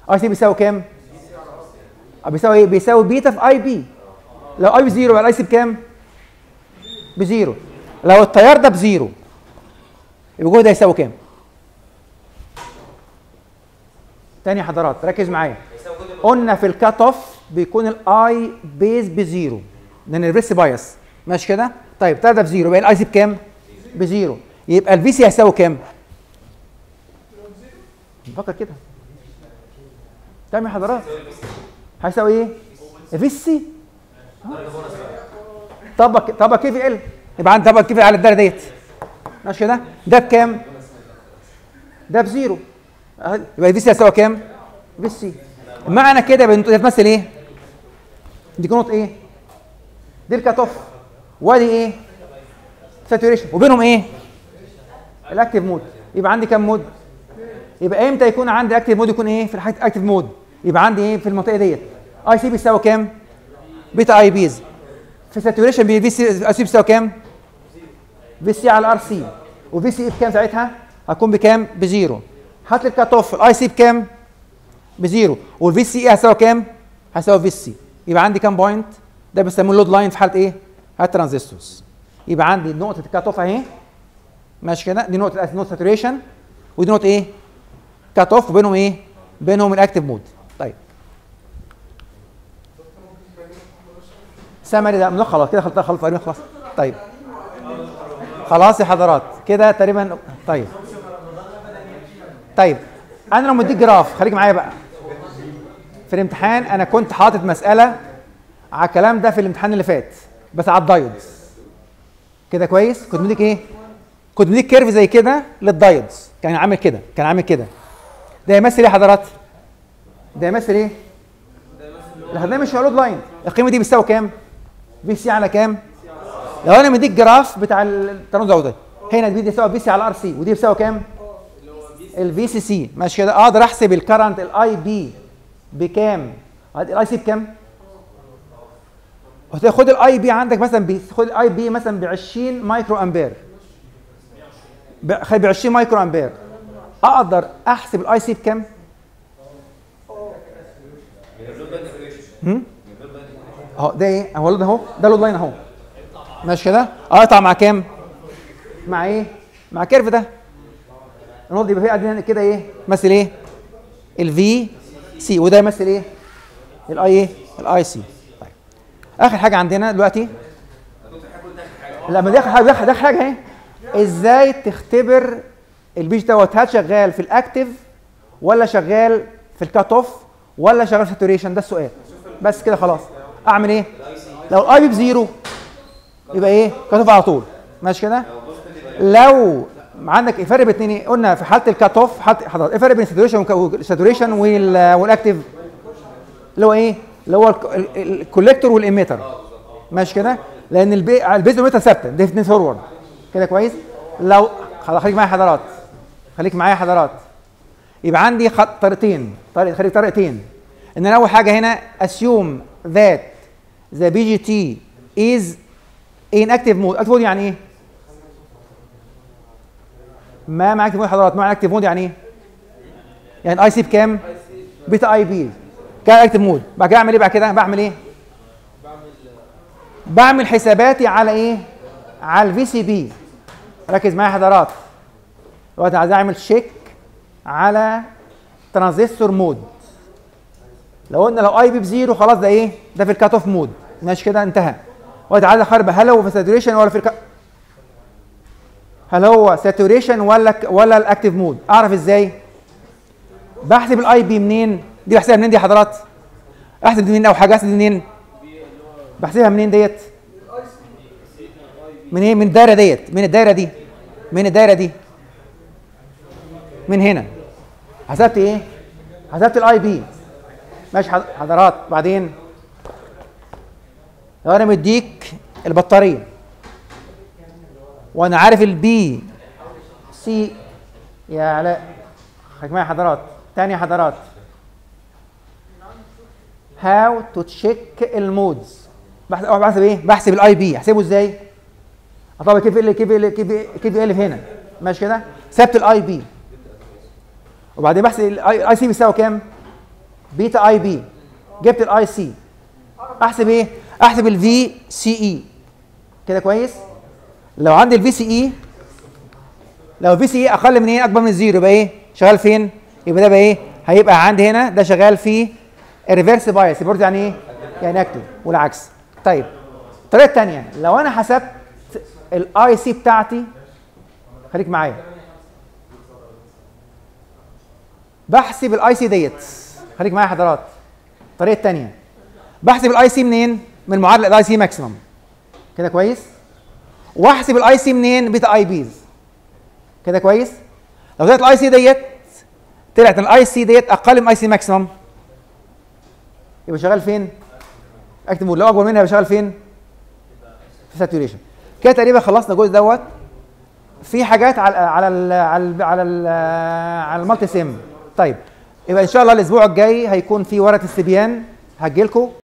اي سي بيساوي كام آه، بيساوي ايه بيساوي بيتا في اي بي لو اي بزيرو يبقى الاي سي بكام بزيرو لو التيار ده بزيرو يبقى الجهد ده يساوي كام تاني يا حضرات ركز معايا قلنا في الكات اوف بيكون الاي بيز بزيرو لان الريس بايس ماشي كده طيب ده بزيرو يبقى الاي سي بكام بزيرو يبقى الفي سي هيساوي كام نفكر كده تمام يا حضرات هيساوي ايه الفي سي طبق طبق كيف ال يبقى عندي طبق كيف على الدايره ديت ماشي كده ده بكام ده بزيرو أه، يبقى الفي سي هيساوي كام في سي معنى كده يبقى ده تمثل ايه دي نقطه ايه دي الكات اوف وادي ايه ساتوريشن وبينهم ايه الاكتيف مود يبقى عندي كام مود يبقى امتى يكون عندي اكتيف مود يكون ايه في الحاله اكتيف مود يبقى عندي ايه في المنطقه ديت اي سي بيساوي كام بيتا اي بيز في ساتوريشن بي في سي اي سي بيساوي كام في سي على ار سي وفي سي بكام ساعتها هتكون بكام بزيرو هات لي الكات اوف الاي سي بكام بزيرو والفي سي اي هيساوي كام هيساوي في سي يبقى عندي كام بوينت ده بيسموه اللود لاين في حاله ايه حاله ترانزستورز يبقى عندي نقطه الكات اوف اهي ماشي كده دي نقطه نقطه ساتوريشن ودي نقطه ايه كات اوف وبينهم ايه بينهم الاكتيف مود طيب سمري ده لا خلاص كده خلص خلص تقريبا خلاص طيب خلاص يا حضرات كده تقريبا طيب طيب انا لو مديك جراف خليك معايا بقى في الامتحان انا كنت حاطط مساله على الكلام ده في الامتحان اللي فات بس على الدايودز كده كويس كنت مديك ايه كنت مديك كيرف زي كده للدايودز كان عامل كده كان عامل كده ده يمثل ايه يا حضرات ده يمثل ايه ده مش لود لاين القيمه دي بتساوي كام في سي على كام لو انا مديك جراف بتاع التنازع ده هنا دي بتساوي في سي على ار سي ودي بتساوي كام الفي سي سي ماشي كده اقدر احسب الكرنت الاي بي بكام الاي سي بكام خد الاي بي عندك مثلا بي خد الاي بي مثلا ب 20 مايكرو امبير ب 20 مايكرو امبير اقدر احسب الاي سي بكام هم؟ اهو ده ايه اهو ده اهو ده لود لاين اهو ماشي كده اقطع مع كام مع ايه مع كيرف ده النقطه دي يبقى فيها عندنا كده ايه مثل ايه الفي سي وده يمثل ايه الاي ايه الاي سي طيب اخر حاجه عندنا دلوقتي لا ما دي اخر حاجه دي اخر حاجه اهي ازاي تختبر البيج دوت هل شغال في الاكتف ولا شغال في الكات اوف ولا شغال في ساتوريشن ده السؤال بس كده خلاص اعمل ايه لو الاي بي بزيرو يبقى ايه كات اوف على طول ماشي كده لو عندك الفرق بين الاثنين إيه؟ قلنا في حاله الكات اوف حاله حضرتك ايه الفرق بين الساتوريشن والساتوريشن والاكتف اللي هو ايه اللي هو الكوليكتور والاميتر ماشي كده لان البي البيز والاميتر ثابته ديفنت فورورد كده كويس لو خلاص خليك معايا حضرات خليك معايا حضرات يبقى عندي خط طريقتين طريق خليك طريقتين ان انا اول حاجه هنا assume that the BGT is in active mode active mode يعني ايه ما مع active mode حضرات ما مع active mode يعني ايه يعني الاي سي بكام بيتا اي بي كان active mode بعد كده اعمل ايه بعد كده بعمل ايه بعمل حساباتي على ايه على الفي سي بي ركز معايا حضرات دلوقتي عايز اعمل شيك على ترانزستور مود لو قلنا لو اي بي بزيرو خلاص ده ايه ده في الكات اوف مود ماشي كده انتهى دلوقتي عايز اخرب هل هو في ساتوريشن ولا في الك... هل هو ساتوريشن ولا ك... ولا الاكتيف مود اعرف ازاي بحسب الاي بي منين دي بحسبها منين دي يا حضرات احسب دي منين او حاجه احسب دي منين بحسبها منين ديت من ايه من الدايره ديت من الدايره دي من الدايره دي من هنا حسبت ايه حسبت الاي بي ماشي حضرات بعدين لو انا مديك البطاريه وانا عارف البي سي يا علاء خليك معايا حضرات تاني يا حضرات هاو تو تشيك المودز بحسب بحسب ايه بحسب الاي بي احسبه ازاي طبعا كيف ال كيف ال كيف كيف ال هنا ماشي كده ثبت الاي بي وبعدين بحسب الاي سي بيساوي كام بيتا اي بي جبت الاي سي احسب ايه احسب الفي سي اي كده كويس لو عندي الفي سي اي لو الفي سي اي اقل من ايه اكبر من الزيرو يبقى ايه شغال فين يبقى ده بقى ايه هيبقى عندي هنا ده شغال في الريفرس بايس ريفرس يعني ايه يعني اكتف والعكس طيب الطريقه الثانيه لو انا حسبت الاي سي بتاعتي خليك معايا بحسب الاي سي ديت خليك معايا يا حضرات الطريقه الثانيه بحسب الاي سي منين من معادله الاي سي ماكسيمم كده كويس واحسب الاي سي منين بيتا اي بيز كده كويس لو طلعت الاي سي ديت طلعت الاي سي ديت اقل من اي سي ماكسيمم يبقى شغال فين اكتب لو اكبر منها يبقى شغال فين في ساتوريشن كده تقريبا خلصنا الجزء دوت في حاجات على على ال على ال على ال على المالتي سيم طيب يبقى ان شاء الله الاسبوع الجاي هيكون في ورقه استبيان هتجيلكم